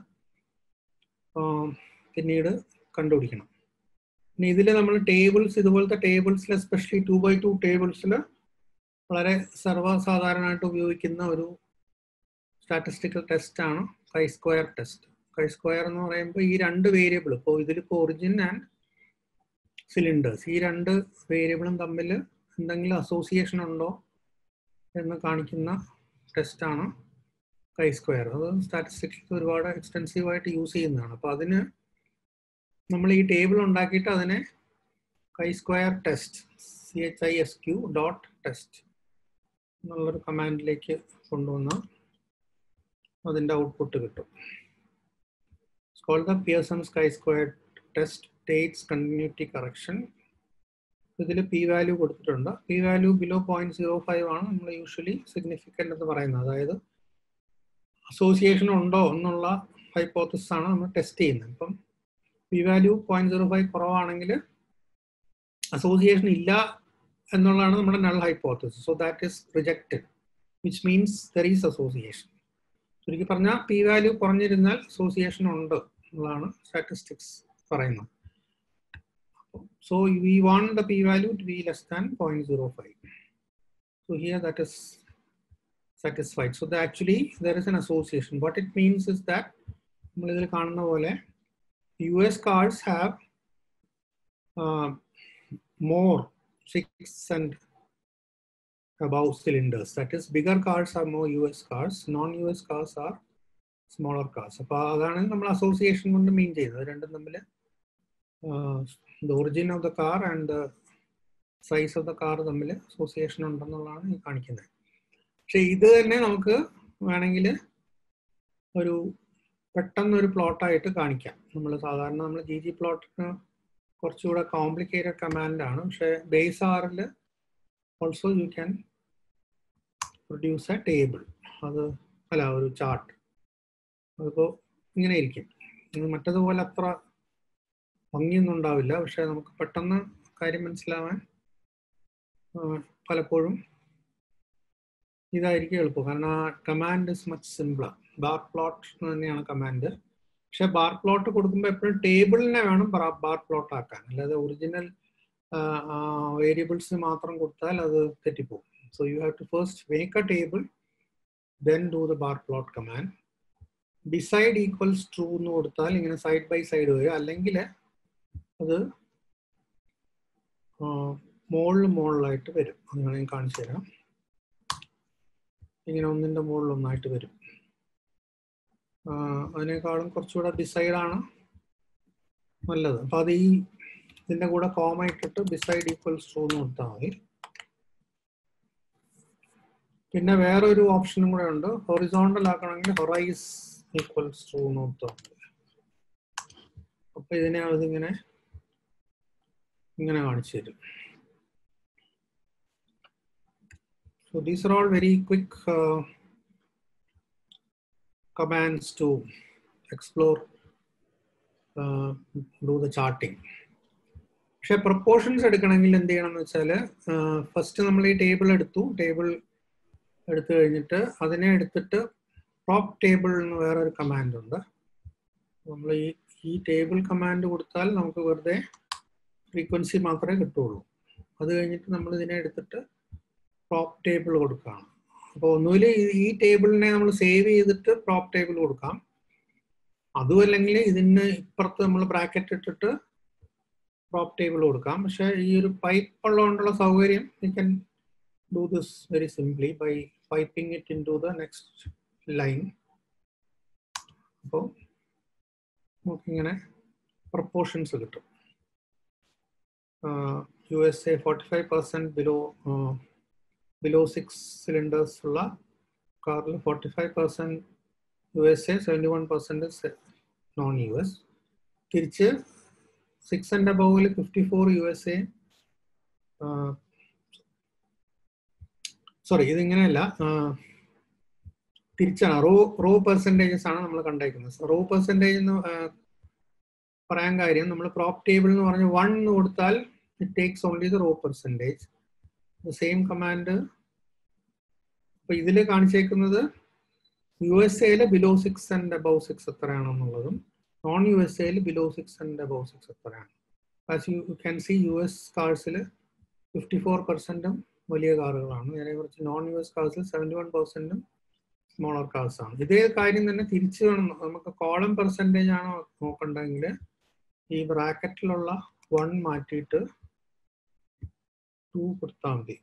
പിന്നീട് കണ്ടുപിടിക്കണം ഇനി ഇതിൽ നമ്മൾ ടേബിൾസ് ഇതുപോലത്തെ ടേബിൾസിൽ എസ്പെഷ്യലി ടു ബൈ ടു ടേബിൾസിൽ വളരെ സർവ്വസാധാരണമായിട്ട് ഉപയോഗിക്കുന്ന ഒരു സ്റ്റാറ്റിസ്റ്റിക്കൽ ടെസ്റ്റ് ആണ് കൈ സ്ക്വയർ ടെസ്റ്റ് കൈ സ്ക്വയർ എന്ന് പറയുമ്പോൾ ഈ രണ്ട് വേരിയബിൾ ഇപ്പോൾ ഇതിലിപ്പോൾ ഒറിജിൻ ആൻഡ് സിലിണ്ടേഴ്സ് ഈ രണ്ട് വേരിയബിളും തമ്മിൽ എന്തെങ്കിലും അസോസിയേഷൻ ഉണ്ടോ എന്ന് കാണിക്കുന്ന ടെസ്റ്റാണ് കൈ സ്ക്വയർ അത് സ്റ്റാറ്റിസ്റ്റിക്സ് ഒരുപാട് എക്സ്റ്റെൻസീവ് ആയിട്ട് യൂസ് ചെയ്യുന്നതാണ് അപ്പോൾ അതിന് നമ്മൾ ഈ ടേബിൾ ഉണ്ടാക്കിയിട്ട് അതിനെ chi square test C H I S Q dot test എന്നുള്ളൊരു കമാൻഡിലേക്ക് കൊണ്ടുവന്ന് അതിൻ്റെ ഔട്ട്പുട്ട് കിട്ടും call the Pearson chi square test Yates continuity correction ഇതിൽ പി വാല്യൂ കൊടുത്തിട്ടുണ്ട് P value below point zero five ആണ് നമ്മൾ യൂഷ്വലി സിഗ്നിഫിക്കൻ്റ് എന്ന് പറയുന്നത് അതായത് അസോസിയേഷൻ ഉണ്ടോ എന്നുള്ള ഹൈപ്പോത്തിസ് ആണ് നമ്മൾ ടെസ്റ്റ് ചെയ്യുന്നത് ഇപ്പം P value point zero five കുറവാണെങ്കിൽ അസോസിയേഷൻ ഇല്ല എന്നുള്ളതാണ് നമ്മുടെ null hypothesis so that is rejected which means there is association ചുരുക്കി പറഞ്ഞാൽ പി വാല്യൂ കുറഞ്ഞിരുന്നാൽ അസോസിയേഷൻ ഉണ്ട് എന്നുള്ളതാണ് സ്റ്റാറ്റിസ്റ്റിക്സ് പറയുന്നത് So we want the p-value to be less than 0.05. So here that is satisfied. So the actually there is an association. What it means is that US cars have uh, more six and above cylinders. That is bigger cars are more US cars. Non-US cars are smaller cars. അപ്പോൾ അതാണ് നമ്മൾ association കൊണ്ട് മീൻ ചെയ്യുന്നത് രണ്ടും തമ്മിൽ the origin of the car and the size of the car തമ്മിൽ association ഉണ്ടെന്നുള്ളതാണ് ഈ കാണിക്കുന്നത് പക്ഷെ ഇത് തന്നെ നമുക്ക് വേണമെങ്കിൽ ഒരു പെട്ടെന്നൊരു പ്ലോട്ടായിട്ട് കാണിക്കാം നമ്മൾ സാധാരണ നമ്മൾ ജി ജി പ്ലോട്ടിന് കുറച്ചുകൂടെ കോംപ്ലിക്കേറ്റഡ് കമാൻഡാണ് പക്ഷെ ബേസ് ആറിൽ also you can produce a table അത് അല്ല ഒരു ചാർട്ട് അതിപ്പോൾ ഇങ്ങനെ ഇരിക്കും ഇത് മറ്റതുപോലെ അത്ര ഭംഗിയൊന്നും ഉണ്ടാവില്ല പക്ഷെ നമുക്ക് പെട്ടെന്ന് കാര്യം മനസ്സിലാവാൻ പലപ്പോഴും ഇതായിരിക്കും എളുപ്പം കാരണം ആ command is much simpler bar plot തന്നെയാണ് കമാൻഡ് പക്ഷെ ബാർ പ്ലോട്ട് കൊടുക്കുമ്പോൾ എപ്പോഴും ടേബിളിനെ വേണം ബാർ പ്ലോട്ട് ആക്കാൻ അല്ലാതെ ഒറിജിനൽ വേരിയബിൾസ് മാത്രം കൊടുത്താൽ അത് തെറ്റിപ്പോകും so you have to first make a table then do the bar plot command beside equals true എന്ന് കൊടുത്താൽ ഇങ്ങനെ സൈഡ് ബൈ സൈഡ് വരും അല്ലെങ്കിൽ അത് മുകളിൽ മുകളിലായിട്ട് വരും അത് ഞാൻ കാണിച്ചു തരാം ഇങ്ങനെ ഒന്നിൻ്റെ മുകളിൽ ഒന്നായിട്ട് വരും അതിനേക്കാളും കുറച്ചുകൂടെ ഡിസൈഡാണ് നല്ലത് അപ്പൊ അത് ഈ ഇതിന്റെ കൂടെ കോമ ഇട്ടിട്ട് ഡിസൈഡ് ഈക്വൽസ് ട്രൂ എന്ന് കൊടുത്താൽ മതി പിന്നെ വേറൊരു ഓപ്ഷനും കൂടെ ഉണ്ട് ഹൊറിസോണ്ടൽ ആക്കണമെങ്കിൽ ഹൊറൈസ് ഈക്വൽസ് ട്രൂ എന്ന് കൊടുത്താൽ മതി അപ്പൊ ഇതിനെ അതിങ്ങനെ ഇങ്ങനെ കാണിച്ചു തരും So these are all very quick uh, commands to explore, uh, do the charting. പക്ഷെ പ്രപ്പോർഷൻസ് എടുക്കണമെങ്കിൽ എന്ത് ചെയ്യണം എന്ന് വെച്ചാൽ ഫസ്റ്റ് നമ്മൾ ഈ ടേബിൾ എടുത്തു ടേബിൾ എടുത്തു കഴിഞ്ഞിട്ട് അതിനെ എടുത്തിട്ട് പ്രോപ്പ് ടേബിൾ എന്ന് വേറൊരു കമാൻഡ് ഉണ്ട് നമ്മൾ ഈ ഈ ടേബിൾ കമാൻഡ് കൊടുത്താൽ നമുക്ക് വെറുതെ ഫ്രീക്വൻസി മാത്രമേ കിട്ടുള്ളൂ അത് കഴിഞ്ഞിട്ട് നമ്മൾ ഇതിനെ എടുത്തിട്ട് പ്രോപ്പ് ടേബിൾ കൊടുക്കുകയാണ് അപ്പോൾ ഒന്നുമില്ല ഈ ടേബിളിനെ നമ്മൾ സേവ് ചെയ്തിട്ട് പ്രോപ്പ് ടേബിൾ കൊടുക്കാം അതും അല്ലെങ്കിൽ ഇതിന് ഇപ്പുറത്ത് നമ്മൾ ബ്രാക്കറ്റ് ഇട്ടിട്ട് പ്രോപ്പ് ടേബിൾ കൊടുക്കാം പക്ഷെ ഈ ഒരു പൈപ്പ് ഉള്ളതുകൊണ്ടുള്ള സൗകര്യം you can do this very simply by piping it into the next line അപ്പോൾ നമുക്കിങ്ങനെ പ്രപ്പോർഷൻസ് കിട്ടും U S A forty five percent below below six cylinders ഉള്ള കാറിൽ forty five percent U S A seventy one percent non U S തിരിച്ച് six and അബൌവിൽ fifty four U S A sorry ഇതിങ്ങനെയല്ല തിരിച്ചാണ് row raw percentages ആണ് നമ്മൾ കണ്ടേക്കുന്നത് raw percentage എന്ന് പറയാൻ കാര്യം നമ്മൾ പ്രോപ്പ് ടേബിൾ എന്ന് പറഞ്ഞ് വൺ എന്ന് കൊടുത്താൽ it takes only the row percentage same command അപ്പൊ ഇതിൽ കാണിച്ചേക്കുന്നത് യു എസ് എയിൽ below six and above six എത്രയാണെന്നുള്ളതും നോൺ യു എസ് എയിൽ below six and above six എത്രയാണ് as you can see U S കാർസിൽ ഫിഫ്റ്റി ഫോർ പെർസെൻറ്റും വലിയ കാറുകളാണ് നേരെ കുറച്ച് നോൺ യു എസ് കാർസിൽ സെവൻറ്റി വൺ പെർസെൻറ്റും സ്മോളർ കാർസ് ആണ് ഇതേ കാര്യം തന്നെ തിരിച്ചു വേണം നമുക്ക് കോളം പെർസെൻറ്റേജ് ആണ് നോക്കണ്ടെങ്കിൽ ഈ ബ്രാക്കറ്റിലുള്ള വൺ മാറ്റിയിട്ട് ടു കൊടുത്താൽ മതി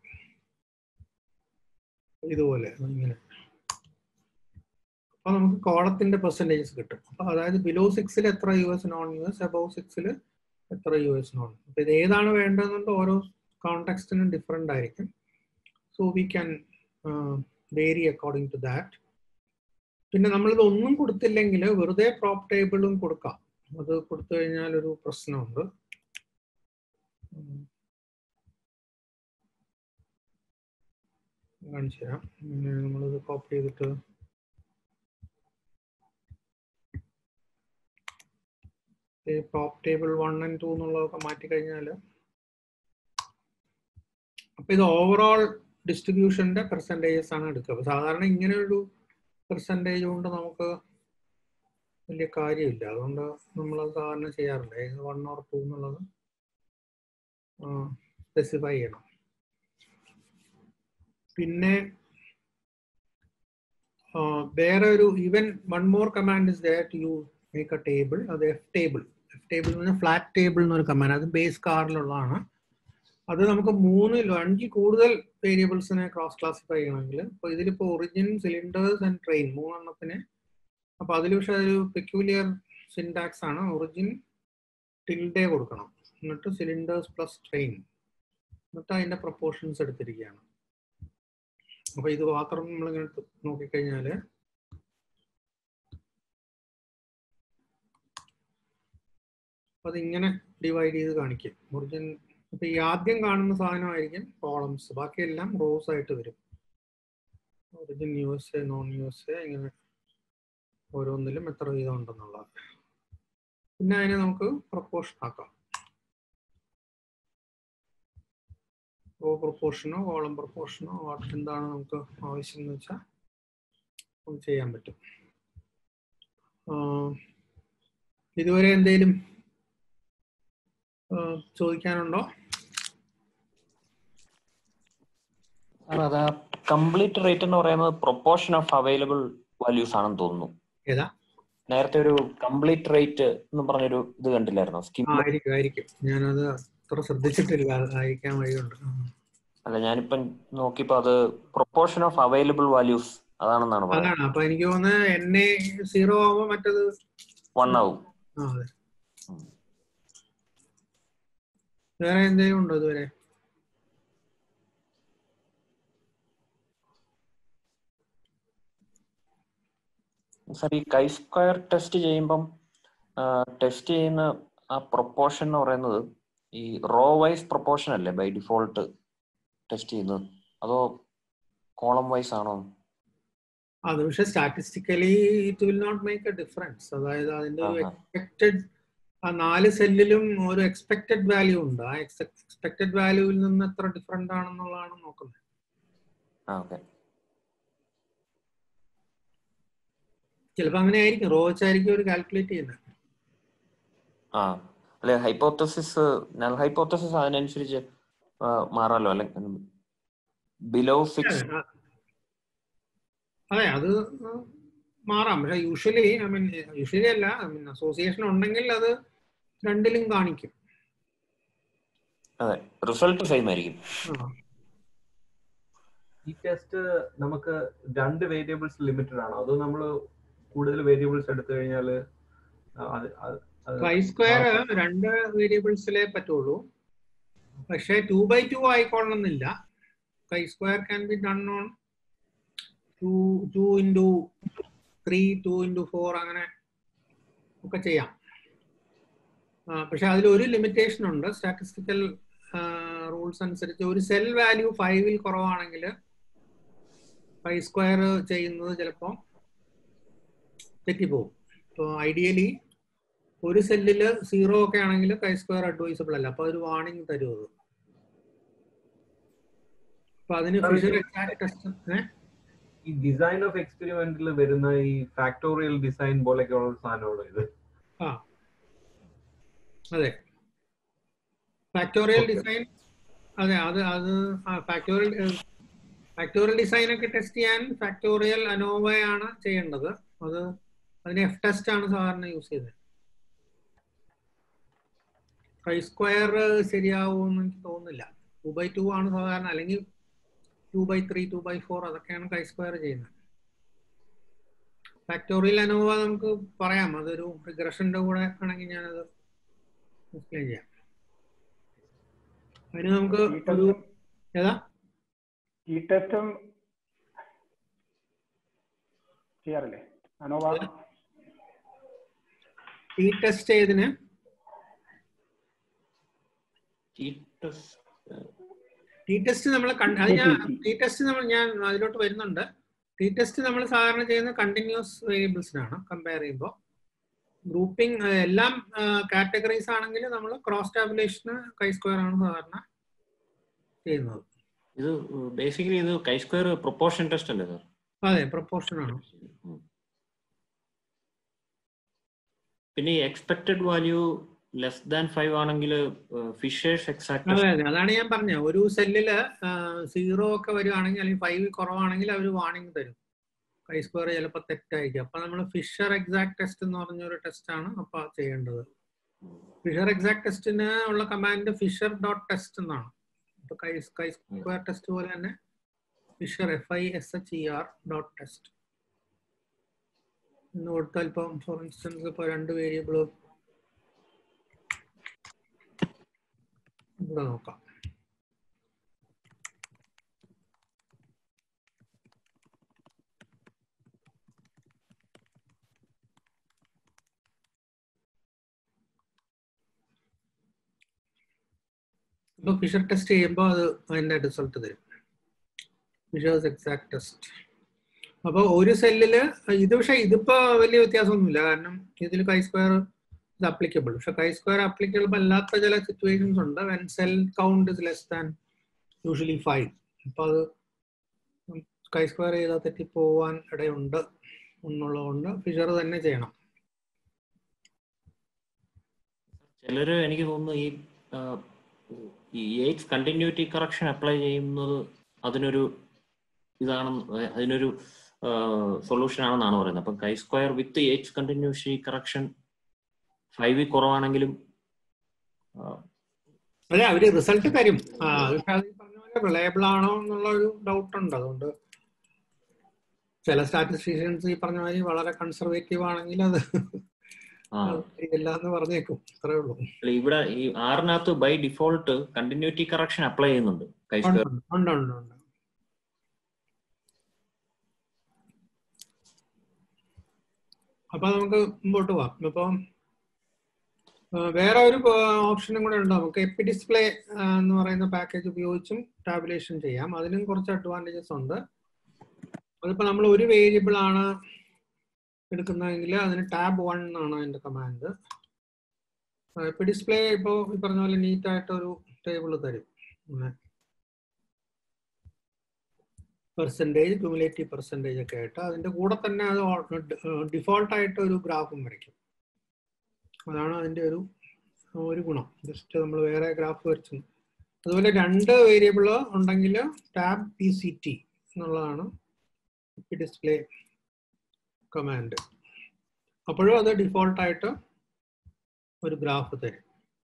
ഇതുപോലെ ഇങ്ങനെ അപ്പൊ നമുക്ക് കോളത്തിന്റെ പെർസെൻറ്റേജസ് കിട്ടും അപ്പൊ അതായത് ബിലോ സിക്സിൽ എത്ര U S non U S above സിക്സിൽ എത്ര യു എസ് നോൺ അപ്പൊ ഇത് ഏതാണ് വേണ്ടതെന്നുണ്ട് ഓരോ കോണ്ടെക്സ്റ്റിനും ഡിഫറെൻ്റ് ആയിരിക്കും so we can vary according to that പിന്നെ നമ്മളിത് ഒന്നും കൊടുത്തില്ലെങ്കിൽ വെറുതെ പ്രോപ്പ് ടേബിളും കൊടുക്കാം അത് കൊടുത്തു കഴിഞ്ഞാൽ ഒരു പ്രശ്നമുണ്ട് കാണിച്ചു തരാം നമ്മളിത് കോപ്പി ചെയ്തിട്ട് prop table one and two എന്നുള്ളതൊക്കെ മാറ്റി കഴിഞ്ഞാൽ അപ്പൊ ഇത് ഓവറോൾ ഡിസ്ട്രിബ്യൂഷന്റെ പെർസെൻറ്റേജസ് ആണ് എടുക്കുക അപ്പൊ സാധാരണ ഇങ്ങനെ ഒരു പെർസെൻറ്റേജ് കൊണ്ട് നമുക്ക് വലിയ കാര്യമില്ല അതുകൊണ്ട് നമ്മൾ സാധാരണ ചെയ്യാറില്ല ഇത് വൺ ഓർ ടു എന്നുള്ളത് സ്പെസിഫൈ ചെയ്യണം പിന്നെ വേറെ ഒരു even one more command is that you make a table അത് എഫ് ടേബിൾ എഫ് ടേബിൾ എന്ന് പറഞ്ഞാൽ ഫ്ലാറ്റ് ടേബിൾ എന്നൊരു കമാൻഡ് അത് ബേസ് കാറിലുള്ളതാണ് അത് നമുക്ക് മൂന്നിലോ അഞ്ചിൽ കൂടുതൽ വേരിയബിൾസിനെ ക്രോസ് ക്ലാസിഫൈ ചെയ്യണമെങ്കിൽ ഇപ്പോൾ ഇതിലിപ്പോൾ ഒറിജിൻ സിലിണ്ടേഴ്സ് ആൻഡ് ട്രെയിൻ മൂന്നെണ്ണത്തിന് അപ്പോൾ അതിൽ പക്ഷേ ഒരു പെക്യൂലിയർ സിൻടാക്സ് ആണ് ഒറിജിൻ ടിൽഡേ കൊടുക്കണം എന്നിട്ട് സിലിണ്ടേഴ്സ് പ്ലസ് ട്രെയിൻ എന്നിട്ട് അതിൻ്റെ പ്രപ്പോർഷൻസ് എടുത്തിരിക്കുകയാണ് അപ്പോൾ ഇത് മാത്രം നമ്മളിങ്ങനെ നോക്കിക്കഴിഞ്ഞാൽ അത് ഇങ്ങനെ ഡിവൈഡ് ചെയ്ത് കാണിക്കും ഒറിജിൻ അപ്പൊ ഈ ആദ്യം കാണുന്ന സാധനമായിരിക്കും കോളംസ് ബാക്കിയെല്ലാം റോസ് ആയിട്ട് വരും origin U S A non U S A ഇങ്ങനെ ഓരോന്നിലും എത്ര വീതം ഉണ്ടെന്നുള്ളത് പിന്നെ അതിനെ നമുക്ക് പ്രപ്പോർഷൻ ആക്കാം റോ പ്രപ്പോർഷനോ കോളം പ്രപ്പോർഷനോ എന്താണ് നമുക്ക് ആവശ്യം എന്ന് വെച്ചാൽ നമുക്ക് ചെയ്യാൻ പറ്റും ഇതുവരെ എന്തെങ്കിലും ചോദിക്കാനുണ്ടോ അത് കംപ്ലീറ്റ് റേറ്റ് എന്ന് പറയുന്നത് പ്രൊപ്പോർഷൻ ഓഫ് അവൈലബിൾ വാല്യൂസ് ആണെന്ന് തോന്നുന്നു ഏതാ നേരത്തെ ഒരു കംപ്ലീറ്റ് റേറ്റ് എന്ന് പറഞ്ഞൊരു ഇത് കണ്ടില്ലായിരുന്നോ സ്കീം ആയിരിക്കും ആയിരിക്കും ഞാനത് അത്ര ശ്രദ്ധിച്ചിട്ടില്ല അയക്കാൻ വഴിയുണ്ട് അല്ല ഞാനിപ്പം നോക്കിയപ്പോ അത് പ്രൊപ്പോർഷൻ ഓഫ് അവൈലബിൾ വാല്യൂസ് അതാണെന്നാണ് പറയുന്നത് അതാണ് അപ്പൊ എനിക്ക് തോന്നുന്നത് എൻ എ സീറോ ആവുമ്പോ മറ്റത് വൺ ആവും ആ അതെ വേറെ എന്തെങ്കിലും ഉണ്ടോ ഇതുവരെ സാർ ഈ കൈ സ്ക്വയർ ടെസ്റ്റ് ചെയ്യുമ്പം ടെസ്റ്റ് ചെയ്യുന്ന ആ പ്രൊപ്പോർഷൻ എന്ന് പറയുന്നത് ഈ റോ വൈസ് പ്രൊപ്പോർഷൻ അല്ലേ ബൈ ഡിഫോൾട്ട് ടെസ്റ്റ് ചെയ്യുന്നത് അതോ കോളം വൈസ് ആണോ അത് പക്ഷെ statistically it will not make a difference അതായത് അതിന്റെ ഒരു ആഹാ. എക്സ്പെക്റ്റഡ് ആ നാല് സെല്ലിലും ഒരു എക്സ്പെക്റ്റഡ് വാല്യൂ ഉണ്ട് ആ എക്സ്പെക്റ്റഡ് വാല്യൂവിൽ നിന്ന് എത്ര ഡിഫറെന്റ് ആണെന്നുള്ളതാണ് നോക്കുന്നത് ആ ഓക്കെ ചിലപ്പോൾ അങ്ങനെ ആയിരിക്കും റോ വെച്ചായിരിക്കും ഒരു കാൽക്കുലേറ്റ് ചെയ്യുന്നത് ആ അല്ലെ ഹൈപ്പോത്തസിസ് നൽ ഹൈപ്പോത്തസിസ് അതിനനുസരിച്ച് ആ, മാറാലോ അല്ലെ ബിലോ ഫിക്സ് അതെ, ആ- അതെ അത് മാറാം പക്ഷെ യൂഷ്വലി ഐ മീൻ യൂഷ്വലി അല്ല ഐ മീൻ അസോസിയേഷൻ ഉണ്ടെങ്കിൽ അത് രണ്ടിലും കാണിക്കും അതെ റിസൾട്ട് സെയിം ആയിരിക്കും ആ. ഈ ടെസ്റ്റ് നമുക്ക് രണ്ട് വേരിയബിൾസ് ലിമിറ്റഡ് ആണോ അതോ നമ്മൾ കൂടുതൽ വേരിയബിൾസ് എടുത്തു കഴിഞ്ഞാൽ ട്രൈ സ്ക്വയർ രണ്ട് വേരിയബിൾസിലേ പറ്റുള്ളൂ പക്ഷേ ടു ബൈ ടു ആയിക്കൊള്ളണമെന്നില്ല try square can be done on two two into three two into four അങ്ങനെ ഒക്കെ ചെയ്യാം ആ, പക്ഷെ അതിൽ ഒരു ലിമിറ്റേഷൻ ഉണ്ട് സ്റ്റാറ്റിസ്റ്റിക്കൽ റൂൾസ് അനുസരിച്ച് ഒരു സെൽ വാല്യൂ ഫൈവിൽ കുറവാണെങ്കിൽ ഫൈവ് സ്ക്വയർ ചെയ്യുന്നത് ചിലപ്പോൾ തെറ്റിപ്പോകും ഇപ്പോൾ ഐഡിയലി ഒരു സെല്ലിൽ സീറോ ഒക്കെ ആണെങ്കിൽ കൈ സ്ക്വയർ അഡ്വൈസബിൾ അല്ല അപ്പൊ ഒരു വാർണിംഗ് തരും അത് അപ്പൊ അതിന് അത് ഫിഷർ ഇത് എക്സാക്ട് ടെസ്റ്റ് ഈ ഡിസൈൻ ഓഫ് എക്സ്പെരിമെന്റിൽ വരുന്ന ഈ ഫാക്ടോറിയൽ ഡിസൈൻ പോലെയൊക്കെ ഉള്ള സാധനമാണോ ഇത് ആ അതെ ഫാക്ടോറിയൽ Okay. ഡിസൈൻ അതെ അത് അത് ഫാക്ടോറിയൽ ഫാക്ടോറിയൽ ഡിസൈൻ ഒക്കെ ടെസ്റ്റ് ചെയ്യാൻ ഫാക്ടോറിയൽ അനോവയാണ് ചെയ്യേണ്ടത് അത് അതിന് എഫ് ടെസ്റ്റ് ആണ് സാധാരണ യൂസ് ചെയ്യുന്നത് കൈ സ്ക്വയർ ശരിയാവുമെന്ന് എനിക്ക് തോന്നുന്നില്ല ടു ബൈ ടു ആണ് സാധാരണ അല്ലെങ്കിൽ two by three two by four അതൊക്കെയാണ് കൈ സ്ക്വയർ ചെയ്യുന്നത് ഫാക്ടോറിയൽ അനോവ നമുക്ക് പറയാം അതൊരു റിഗ്രഷന്റെ കൂടെ ആണെങ്കിൽ ഞാനത് എക്സ്പ്ലെയിൻ ചെയ്യാം അതിന് നമുക്ക് ഈ ഒരു ടെസ്റ്റും ഏതാ ഈ ടെസ്റ്റും ചെയ്യാറില്ലേ അനോവ ഈ ടെസ്റ്റ് ചെയ്തതിന് ടി ടെസ്റ്റ് നമ്മൾ അത് ഞാൻ ടി ടെസ്റ്റ് നമ്മൾ ഞാൻ അതിലോട്ട് വരുന്നുണ്ട് ടി ടെസ്റ്റ് നമ്മൾ സാധാരണ ചെയ്യുന്ന കണ്ടിന്യൂസ് വേരിയബിൾസിനാണ് കമ്പയർ ചെയ്യുമ്പോൾ ഗ്രൂപ്പിംഗ് എല്ലാം കാറ്റഗറീസ് ആണെങ്കിൽ നമ്മൾ ക്രോസ് ടാബുലേഷന് കൈ സ്ക്വയർ ആണ് സാധാരണ ചെയ്യുന്നത് ഇത് ബേസിക്കലി ഇത് കൈ സ്ക്വയർ പ്രൊപ്പോർഷൻ ടെസ്റ്റ് അല്ലേ സാർ അതെ പ്രൊപ്പോർഷൻ ആണ് പിന്നെ ഈ expected value less than five ആണെങ്കിൽ ഫിഷേഴ്സ് എക്സാക്ട് അതെ അതെ അതാണ് ഞാൻ പറഞ്ഞത് ഒരു സെല്ലില് സീറോ ഒക്കെ വരുവാണെങ്കിൽ അല്ലെങ്കിൽ ഫൈവ് കുറവാണെങ്കിൽ അവർ വാണിംഗ് തരും കൈ സ്ക്വയർ ചിലപ്പോൾ തെറ്റായിരിക്കും അപ്പൊ നമ്മൾ ഫിഷർ എക്സാക്ട് ടെസ്റ്റ് എന്ന് പറഞ്ഞൊരു ടെസ്റ്റ് ആണ് അപ്പൊ ചെയ്യേണ്ടത് ഫിഷർ എക്സാക്ട് ടെസ്റ്റിന് ഉള്ള കമാൻഡ് ഫിഷർ ഡോട്ട് ടെസ്റ്റ് എന്നാണ് അപ്പൊ കൈ കൈ സ്ക്വയർ ടെസ്റ്റ് പോലെ തന്നെ Fisher F I S H E R dot test എന്ന് കൊടുത്താൽ ഇപ്പം ഫോർ ഇൻസ്റ്റൻസ് ഇപ്പൊ രണ്ട് വേരിയബിൾ ഇവിടെ നോക്കാം ഇപ്പൊ ഫിഷർ ടെസ്റ്റ് ചെയ്യുമ്പോൾ അത് അതിന്റെ റിസൾട്ട് തരും ഫിഷേഴ്സ് എക്സാക്ട് ടെസ്റ്റ് അപ്പോൾ ഒരു സെല്ലില് ഇത് പക്ഷേ ഇതിപ്പോ വലിയ വ്യത്യാസമൊന്നുമില്ല കാരണം ഇതിൽ കൈ സ്ക്വയർ ഇത് അപ്ലിക്കബിൾ പക്ഷെ കൈ സ്ക്വയർ അപ്ലിക്കബിൾ അല്ലാത്ത ചില സിറ്റുവേഷൻസ് ഉണ്ട് when cell count is less than usually five അപ്പൊ അത് കൈ സ്ക്വയർ ചെയ്താൽ തെറ്റിപ്പോവാൻ ഇടയുണ്ട് എന്നുള്ളതുകൊണ്ട് ഫിഷർ തന്നെ ചെയ്യണം ചിലര് എനിക്ക് തോന്നുന്നു ഈ ആ, ഈ എയ്റ്റ് കണ്ടിന്യൂറ്റി കറക്ഷൻ അപ്ലൈ ചെയ്യുന്നത് അതിനൊരു ഇതാണെന്ന് ഏ, അതിനൊരു സൊല്യൂഷൻ ആണെന്നാണ് പറയുന്നത് അപ്പം chi square with Yates continuity correction five കുറവാണെങ്കിലും ആ, അതെ അവര് റിസൾട്ട് തരും ആ പക്ഷെ അത് ഈ പറഞ്ഞ പോലെ റിലയബിൾ ആണോ എന്നുള്ള ഒരു ഡൗട്ട് ഉണ്ട് അതുകൊണ്ട് ചില സ്റ്റാറ്റിസ്റ്റിഷ്യൻസ് ഈ പറഞ്ഞ മാതിരി വളരെ കൺസർവേറ്റീവ് ആണെങ്കിൽ അത് ആ ഇല്ല എന്ന് പറഞ്ഞേക്കും അത്രേ ഉള്ളൂ അല്ല, ഇവിടെ ഈ ആറിനകത്ത് by default continuity correction apply ചെയ്യുന്നുണ്ട് കൈ ഉണ്ട് സ്ക്വയർ ഉണ്ട് ഉണ്ട് ഉണ്ട് അപ്പൊ നമുക്ക് മുമ്പോട്ട് പോവാം ഇപ്പം വേറെ ഒരു ഓപ്ഷനും കൂടെ ഉണ്ട് നമുക്ക് എപ്പി ഡിസ്പ്ലേ എന്ന് പറയുന്ന പാക്കേജ് ഉപയോഗിച്ചും ടാബുലേഷൻ ചെയ്യാം അതിനും കുറച്ച് അഡ്വാൻറ്റേജസ് ഉണ്ട് അതിപ്പോൾ നമ്മൾ ഒരു വേരിയബിൾ ആണ് എടുക്കുന്നതെങ്കിൽ അതിന് ടാബ് വൺ എന്നാണ് അതിൻ്റെ കമാൻഡ് ഇപ്പൊ ഡിസ്പ്ലേ ഇപ്പോൾ ഈ പറഞ്ഞ പോലെ നീറ്റ് ആയിട്ട് ഒരു ടേബിൾ തരും പെർസെൻറ്റേജ് ക്യുമുലേറ്റീവ് പെർസെൻറ്റേജ് ഒക്കെ ആയിട്ട് അതിൻ്റെ കൂടെ തന്നെ അത് ഡിഫോൾട്ട് ആയിട്ട് ഒരു ഗ്രാഫും വരയ്ക്കും അതാണ് അതിൻ്റെ ഒരു ഒരു ഗുണം ജസ്റ്റ് നമ്മൾ വേറെ ഗ്രാഫ് വരച്ചു അതുപോലെ രണ്ട് വേരിയബിൾ ഉണ്ടെങ്കിൽ ടാബ് പി സി ടി എന്നുള്ളതാണ് ഡിസ്പ്ലേ കമാൻഡ് അപ്പോഴും അത് ഡിഫോൾട്ടായിട്ട് ഒരു ഗ്രാഫ് തരും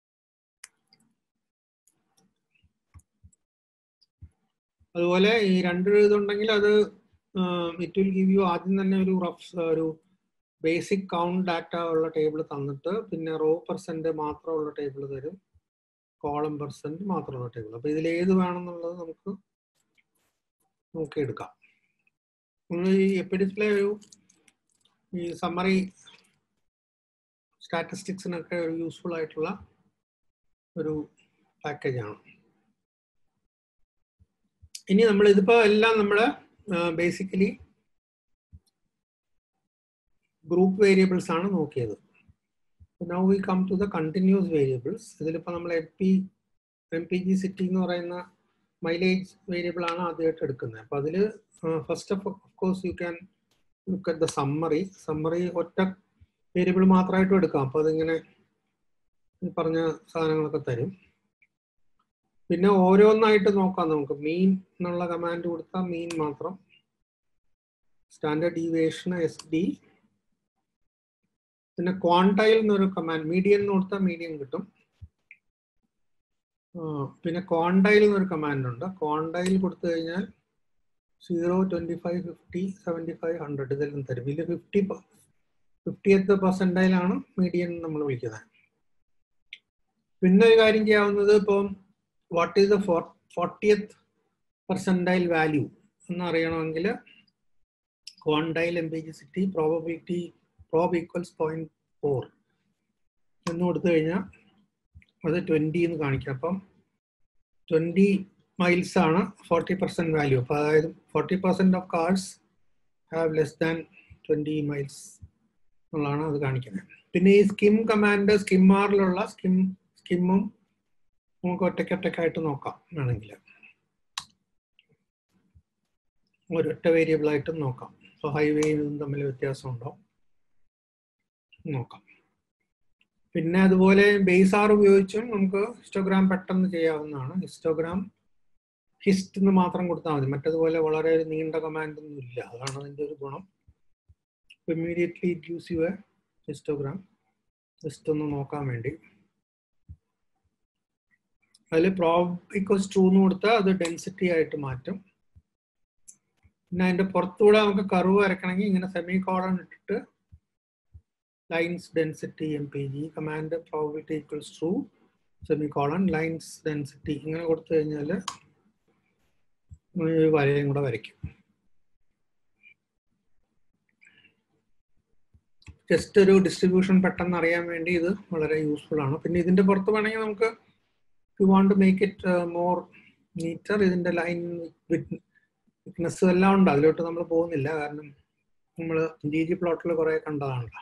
അതുപോലെ ഈ രണ്ട് ഇതുണ്ടെങ്കിൽ അത് ഇറ്റ് വിൽ ഗിവ് യു ആദ്യം തന്നെ ഒരു റഫ് ഒരു ബേസിക് കൗണ്ട് ഡാറ്റ ഉള്ള ടേബിൾ തന്നിട്ട് പിന്നെ റോ പെർസെന്റ് മാത്രമുള്ള ടേബിൾ തരും കോളം പെർസെന്റ് മാത്രമുള്ള ടേബിൾ അപ്പൊ ഇതിൽ ഏത് വേണമെന്നുള്ളത് നമുക്ക് നോക്കിയെടുക്കാം നമ്മൾ ഈ എപ്പി ഡിസ്പ്ലേ ഒരു ഈ സമ്മറി സ്റ്റാറ്റിസ്റ്റിക്സിനൊക്കെ ഒരു യൂസ്ഫുൾ ആയിട്ടുള്ള ഒരു പാക്കേജാണ് ഇനി നമ്മൾ ഇതിപ്പോ എല്ലാം നമ്മൾ ബേസിക്കലി ഗ്രൂപ്പ് വേരിയബിൾസ് ആണ് നോക്കിയത് now we come to the continuous variables ഇതിലിപ്പോൾ നമ്മൾ M P M P G city എന്ന് പറയുന്ന മൈലേജ് വേരിയബിൾ ആണ് ആദ്യമായിട്ട് എടുക്കുന്നത് അപ്പോൾ അതിൽ first of course you can look at the summary summary ഒറ്റ വേരിയബിൾ മാത്രമായിട്ടും എടുക്കാം അപ്പോൾ അതിങ്ങനെ ഈ പറഞ്ഞ സാധനങ്ങളൊക്കെ തരും പിന്നെ ഓരോന്നായിട്ട് നോക്കാം നമുക്ക് മീൻ എന്നുള്ള കമാൻഡ് കൊടുത്താൽ മീൻ മാത്രം സ്റ്റാൻഡേർഡ് ഡീവിയേഷൻ എസ് ഡി പിന്നെ ക്വാണ്ടൈൽ എന്നൊരു കമാൻഡ് മീഡിയൻ എന്ന് കൊടുത്താൽ മീഡിയൻ കിട്ടും പിന്നെ ക്വാണ്ടൈൽ എന്നൊരു കമാൻഡ് ഉണ്ട് ക്വാണ്ടൈൽ കൊടുത്തു കഴിഞ്ഞാൽ zero twenty five fifty seventy five hundred ഇതെല്ലാം തരും ഇതിൽ ഫിഫ്റ്റി ഫിഫ്റ്റിയത്ത് പെർസെൻറ്റൈലാണ് മീഡിയൻ നമ്മൾ വിളിക്കുന്നത് പിന്നെ ഒരു കാര്യം ചെയ്യാവുന്നത് ഇപ്പം what is the fortieth percentile value എന്ന് അറിയണമെങ്കിൽ quantile M P G city probability prob equals point four എന്ന് കൊടുത്തു കഴിഞ്ഞാൽ അത് ട്വൻറ്റി എന്ന് കാണിക്കും അപ്പം ട്വൻറ്റി മൈൽസ് ആണ് ഫോർട്ടി പെർസെൻറ്റ് വാല്യൂ അപ്പോൾ അതായത് forty percent of cars have less than twenty miles എന്നുള്ളതാണ് അത് കാണിക്കുന്നത് പിന്നെ ഈ സ്കിം കമാൻഡ് സ്കിമ്മാറിലുള്ള സ്കിം സ്കിമ്മും നമുക്ക് ഒറ്റയ്ക്കൊറ്റയ്ക്കായിട്ട് നോക്കാം വേണമെങ്കിൽ ഒരൊറ്റ വേരിയബിൾ ആയിട്ടും നോക്കാം സോ ഹൈവേയും തമ്മിൽ വ്യത്യാസമുണ്ടോ നോക്കാം പിന്നെ അതുപോലെ ബേസ് ആർ ഉപയോഗിച്ചും നമുക്ക് ഹിസ്റ്റോഗ്രാം പെട്ടെന്ന് ചെയ്യാവുന്നതാണ് ഹിസ്റ്റോഗ്രാം ഹിസ്റ്റ് എന്ന് മാത്രം കൊടുത്താൽ മതി മറ്റതുപോലെ വളരെ ഒരു നീണ്ട കമാൻഡ് ഒന്നും ഇല്ല അതാണ് അതിൻ്റെ ഒരു ഗുണം immediately it use you a histogram just ഒന്ന് നോക്കാൻ വേണ്ടി അതിൽ പ്രോബ് ഇക്വസ് ട്രൂ എന്ന് കൊടുത്താൽ അത് ഡെൻസിറ്റി ആയിട്ട് മാറ്റും പിന്നെ അതിന്റെ പുറത്തുകൂടെ നമുക്ക് കർവ് വരയ്ക്കണമെങ്കിൽ ഇങ്ങനെ സെമി കോളൺ ഇട്ടിട്ട് lines density M P G command probability equals true semicolon lines density ഇങ്ങനെ കൊടുത്തു കഴിഞ്ഞാൽ വരയും കൂടെ വരയ്ക്കും ജസ്റ്റ് ഒരു ഡിസ്ട്രിബ്യൂഷൻ പെട്ടെന്ന് അറിയാൻ വേണ്ടി ഇത് വളരെ യൂസ്ഫുൾ ആണ് പിന്നെ ഇതിന്റെ പുറത്ത് വേണമെങ്കിൽ നമുക്ക് you want to make it more neater ഇതിന്റെ ലൈൻ വിറ്റ്നസ് എല്ലാം ഉണ്ട് അതിലോട്ട് നമ്മൾ പോകുന്നില്ല കാരണം നമ്മൾ ജി ജി പ്ലോട്ടിൽ കുറെ കണ്ടതാണല്ലോ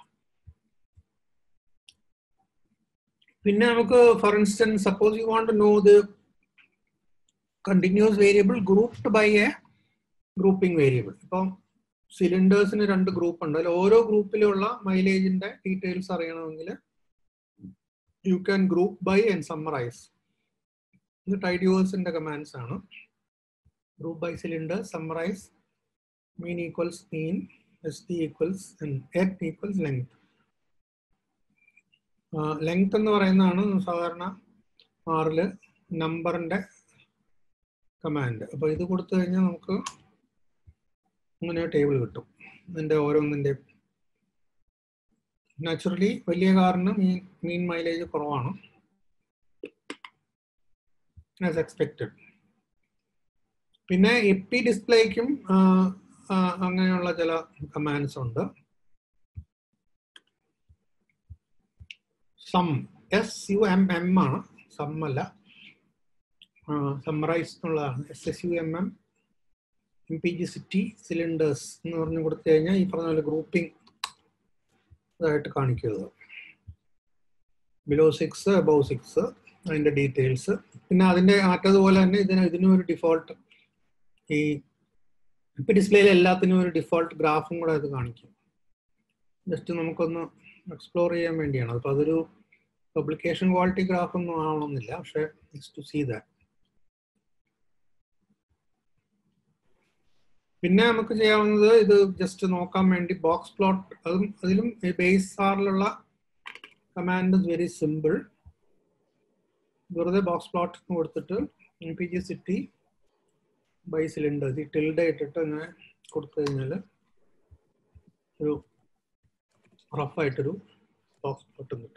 പിന്നെ നമുക്ക് for instance suppose you want to know the continuous variable grouped by a grouping variable ഇപ്പം സിലിണ്ടേഴ്സിന് രണ്ട് ഗ്രൂപ്പ് ഉണ്ട് അതിൽ ഓരോ ഗ്രൂപ്പിലുള്ള മൈലേജിന്റെ ഡീറ്റെയിൽസ് അറിയണമെങ്കിൽ you can group by and summarise ഇത് ടൈഡ്യൂവേഴ്സിന്റെ കമാൻഡ്സ് ആണ് group by cylinder summarise mean equals mean S D equals എറ്റ് ഈക്വൽസ് ലെങ്ത് ലെങ്ത് എന്ന് പറയുന്നതാണ് സാധാരണ ആറില് നമ്പറിന്റെ കമാൻഡ് അപ്പോൾ ഇത് കൊടുത്തു കഴിഞ്ഞാൽ നമുക്ക് അങ്ങനെ ടേബിൾ കിട്ടും ഇതിന്റെ ഓരോന്നിന്റെ നാച്ചുറലി വലിയ കാറിന് മീൻ മീൻ മൈലേജ് കുറവാണ് ആസ് എക്സ്പെക്റ്റഡ് പിന്നെ എപ്പി ഡിസ്പ്ലേക്കും അങ്ങനെയുള്ള ചില കമാൻഡ്സ് ഉണ്ട് sum S U M M ആണ് സം അല്ല സമ്മറൈസ് എന്നുള്ളതാണ് S S U M M M P G city cylinders എന്ന് പറഞ്ഞു കൊടുത്തു കഴിഞ്ഞാൽ ഈ പറഞ്ഞ പോലെ ഗ്രൂപ്പിംഗ് ഇതായിട്ട് കാണിക്കുന്നത് ബിലോ സിക്സ് അബവ് സിക്സ് അതിന്റെ ഡീറ്റെയിൽസ് പിന്നെ അതിന്റെ മറ്റതുപോലെ തന്നെ ഇതിന് ഇതിനും ഒരു ഡിഫോൾട്ട് ഈ ഇപ്പൊ ഡിസ്പ്ലേയിൽ എല്ലാത്തിനും ഒരു ഡിഫോൾട്ട് ഗ്രാഫും കൂടെ അത് കാണിക്കും ജസ്റ്റ് നമുക്കൊന്ന് എക്സ്പ്ലോർ ചെയ്യാൻ വേണ്ടിയാണ് അപ്പൊ അതൊരു പബ്ലിക്കേഷൻ ക്വാളിറ്റി ഗ്രാഫ് ഒന്നും ആവണമെന്നില്ല പക്ഷെ ടു സീ ദാറ്റ് പിന്നെ നമുക്ക് ചെയ്യാവുന്നത് ഇത് ജസ്റ്റ് നോക്കാൻ വേണ്ടി ബോക്സ് പ്ലോട്ട് അതും അതിലും ബേസ് ആറിലുള്ള കമാൻഡ് ഇസ് വെരി സിമ്പിൾ വെറുതെ ബോക്സ് പ്ലോട്ട് കൊടുത്തിട്ട് M P G city by cylinders ഈ ടിൽഡ ഇട്ടിട്ട് ഇങ്ങനെ കൊടുത്തു കഴിഞ്ഞാൽ ഒരു റഫായിട്ടൊരു ബോക്സ് പ്ലോട്ടും കിട്ടും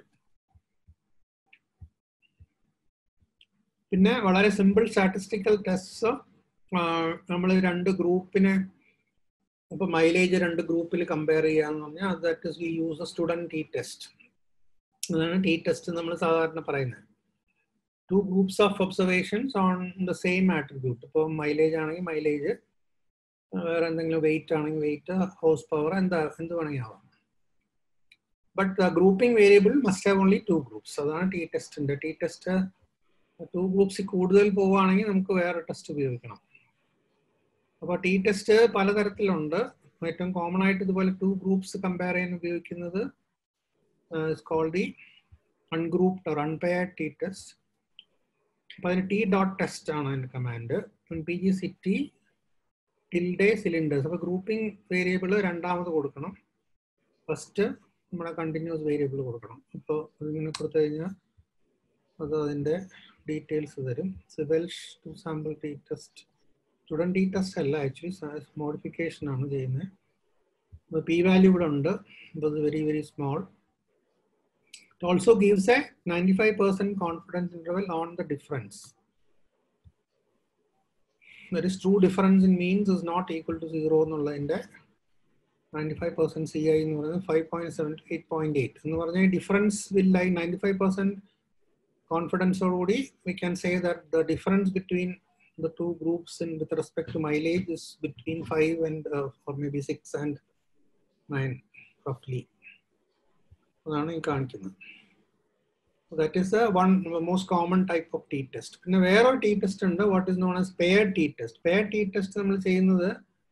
പിന്നെ വളരെ സിമ്പിൾ സ്റ്റാറ്റിസ്റ്റിക്കൽ ടെസ്റ്റ് നമ്മൾ രണ്ട് ഗ്രൂപ്പിനെ ഇപ്പൊ മൈലേജ് രണ്ട് ഗ്രൂപ്പിൽ കമ്പയർ ചെയ്യാന്ന് പറഞ്ഞാൽ that is we use a student T test അതാണ് ടി ടെസ്റ്റ് നമ്മൾ സാധാരണ പറയുന്നത് two groups of observations on the same attribute ഇപ്പോൾ മൈലേജ് ആണെങ്കിൽ മൈലേജ് വേറെ എന്തെങ്കിലും വെയിറ്റ് ആണെങ്കിൽ വെയിറ്റ് ഹോസ് പവർ എന്താ എന്ത് വേണമെങ്കിൽ ആവാം but grouping variable must have only two groups അതാണ് ടി ടെസ്റ്റിന്റെ ടി ടെസ്റ്റ് ടു ഗ്രൂപ്പ്സിൽ കൂടുതൽ പോവുകയാണെങ്കിൽ നമുക്ക് വേറെ ടെസ്റ്റ് ഉപയോഗിക്കണം അപ്പോൾ ടി ടെസ്റ്റ് പലതരത്തിലുണ്ട് ഏറ്റവും കോമൺ ആയിട്ട് ഇതുപോലെ ടു ഗ്രൂപ്പ്സ് കമ്പയർ ചെയ്യാൻ ഉപയോഗിക്കുന്നത് called the ungrouped or unpaired T test അപ്പോൾ അതിന് ടി ഡോട്ട് ടെസ്റ്റ് ആണ് അതിൻ്റെ command P G city tilde cylinders അപ്പോൾ ഗ്രൂപ്പിംഗ് വേരിയബിൾ രണ്ടാമത് കൊടുക്കണം ഫസ്റ്റ് നമ്മുടെ കണ്ടിന്യൂസ് വേരിയബിൾ കൊടുക്കണം ഇപ്പോൾ ഇതിങ്ങനെ കൊടുത്തു കഴിഞ്ഞാൽ അത് അതിൻ്റെ ഡീറ്റെയിൽസ് തരും Welch two sample T test student T test അല്ല ആക്ച്വലി മോഡിഫിക്കേഷൻ ആണ് ചെയ്യുന്നത് പി വാല്യൂ ഇവിടെ ഉണ്ട് ഇത് very very small It also gives a 95% confidence interval on the difference. That is true difference in means is not equal to zero എന്നുള്ളതിന്റെ ninety five percent C I എന്ന് പറയുന്നത് five point seven eight point eight എന്ന് പറഞ്ഞാൽ difference will I ninety five percent കോൺഫിഡൻസോടുകൂടി we can say that the difference between the two groups in with respect to mileage is between 5 and uh, or maybe 6 and 9 roughly അതാണ് ഈ കാണിക്കുന്നത് that is one most common type of T test പിന്നെ വേറൊരു T test ഉണ്ട് what is known as pair T test pair T test നമ്മൾ ചെയ്യുന്നത്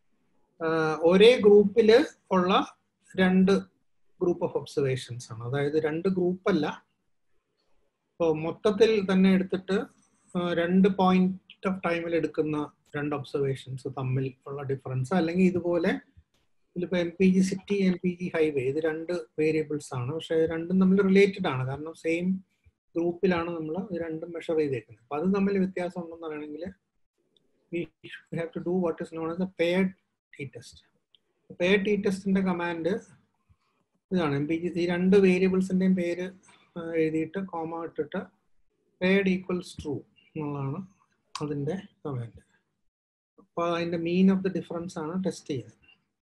ഒരേ ഗ്രൂപ്പിൽ ഉള്ള രണ്ട് ഗ്രൂപ്പ് ഓഫ് ഒബ്സർവേഷൻസ് ആണ് അതായത് രണ്ട് ഗ്രൂപ്പ് അല്ല ഇപ്പോൾ മൊത്തത്തിൽ തന്നെ എടുത്തിട്ട് രണ്ട് പോയിന്റ് ഓഫ് ടൈമിൽ എടുക്കുന്ന രണ്ട് ഒബ്സർവേഷൻസ് തമ്മിൽ ഉള്ള ഡിഫറൻസ് അല്ലെങ്കിൽ ഇതുപോലെ ഇതിലിപ്പോൾ M P G city M P G highway ഇത് രണ്ട് വേരിയബിൾസ് ആണ് പക്ഷെ രണ്ടും തമ്മിൽ റിലേറ്റഡ് ആണ് കാരണം സെയിം ഗ്രൂപ്പിലാണ് നമ്മൾ ഇത് രണ്ടും മെഷർ ചെയ്തേക്കുന്നത് അപ്പൊ അത് തമ്മിൽ വ്യത്യാസം ഉണ്ടെന്ന് പറയണമെങ്കിൽ we have to do what is known as a paired T test pair T ടെസ്റ്റിന്റെ കമാൻഡ് ഇതാണ് എം പി ജി ഈ രണ്ട് വേരിയബിൾസിന്റെയും പേര് എഴുതിയിട്ട് കോമ ഇട്ടിട്ട് പെയർഡ് ഈക്വൽസ് ട്രൂ എന്നുള്ളതാണ് അതിന്റെ കമാൻഡ് അപ്പോൾ അതിന്റെ മീൻ ഓഫ് ദ ഡിഫറൻസ് ആണ് ടെസ്റ്റ് ചെയ്യുന്നത്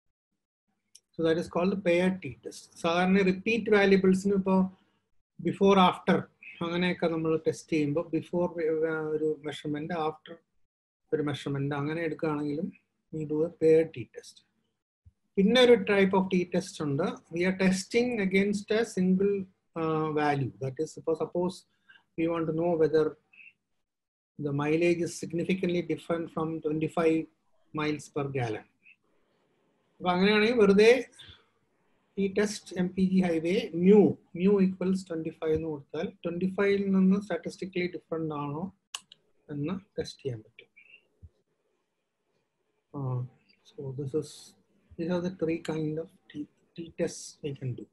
so that is called pair T test സാധാരണ റിപ്പീറ്റ് വാല്യൂബിൾസിന് ഇപ്പോൾ ബിഫോർ ആഫ്റ്റർ അങ്ങനെയൊക്കെ നമ്മൾ ടെസ്റ്റ് ചെയ്യുമ്പോൾ ബിഫോർ ഒരു മെഷർമെന്റ് ആഫ്റ്റർ ഒരു മെഷർമെന്റ് അങ്ങനെ എടുക്കുകയാണെങ്കിലും we do a pair T test പിന്നെ ഒരു ടൈപ്പ് ഓഫ് ടി ടെസ്റ്റ് ഉണ്ട് we are testing against a single value that is ഇപ്പോൾ suppose we want to know whether the mileage is significantly different from 25 miles per gallon. അപ്പൊ അങ്ങനെയാണെങ്കിൽ വെറുതെ ഈ test M P G highway mu mu equals twenty five എന്ന് കൊടുത്താൽ twenty ഫൈവിൽ നിന്ന് statistically different ആണോ എന്ന് ടെസ്റ്റ് ചെയ്യാൻ പറ്റും so this is these are the three kind of T test we can do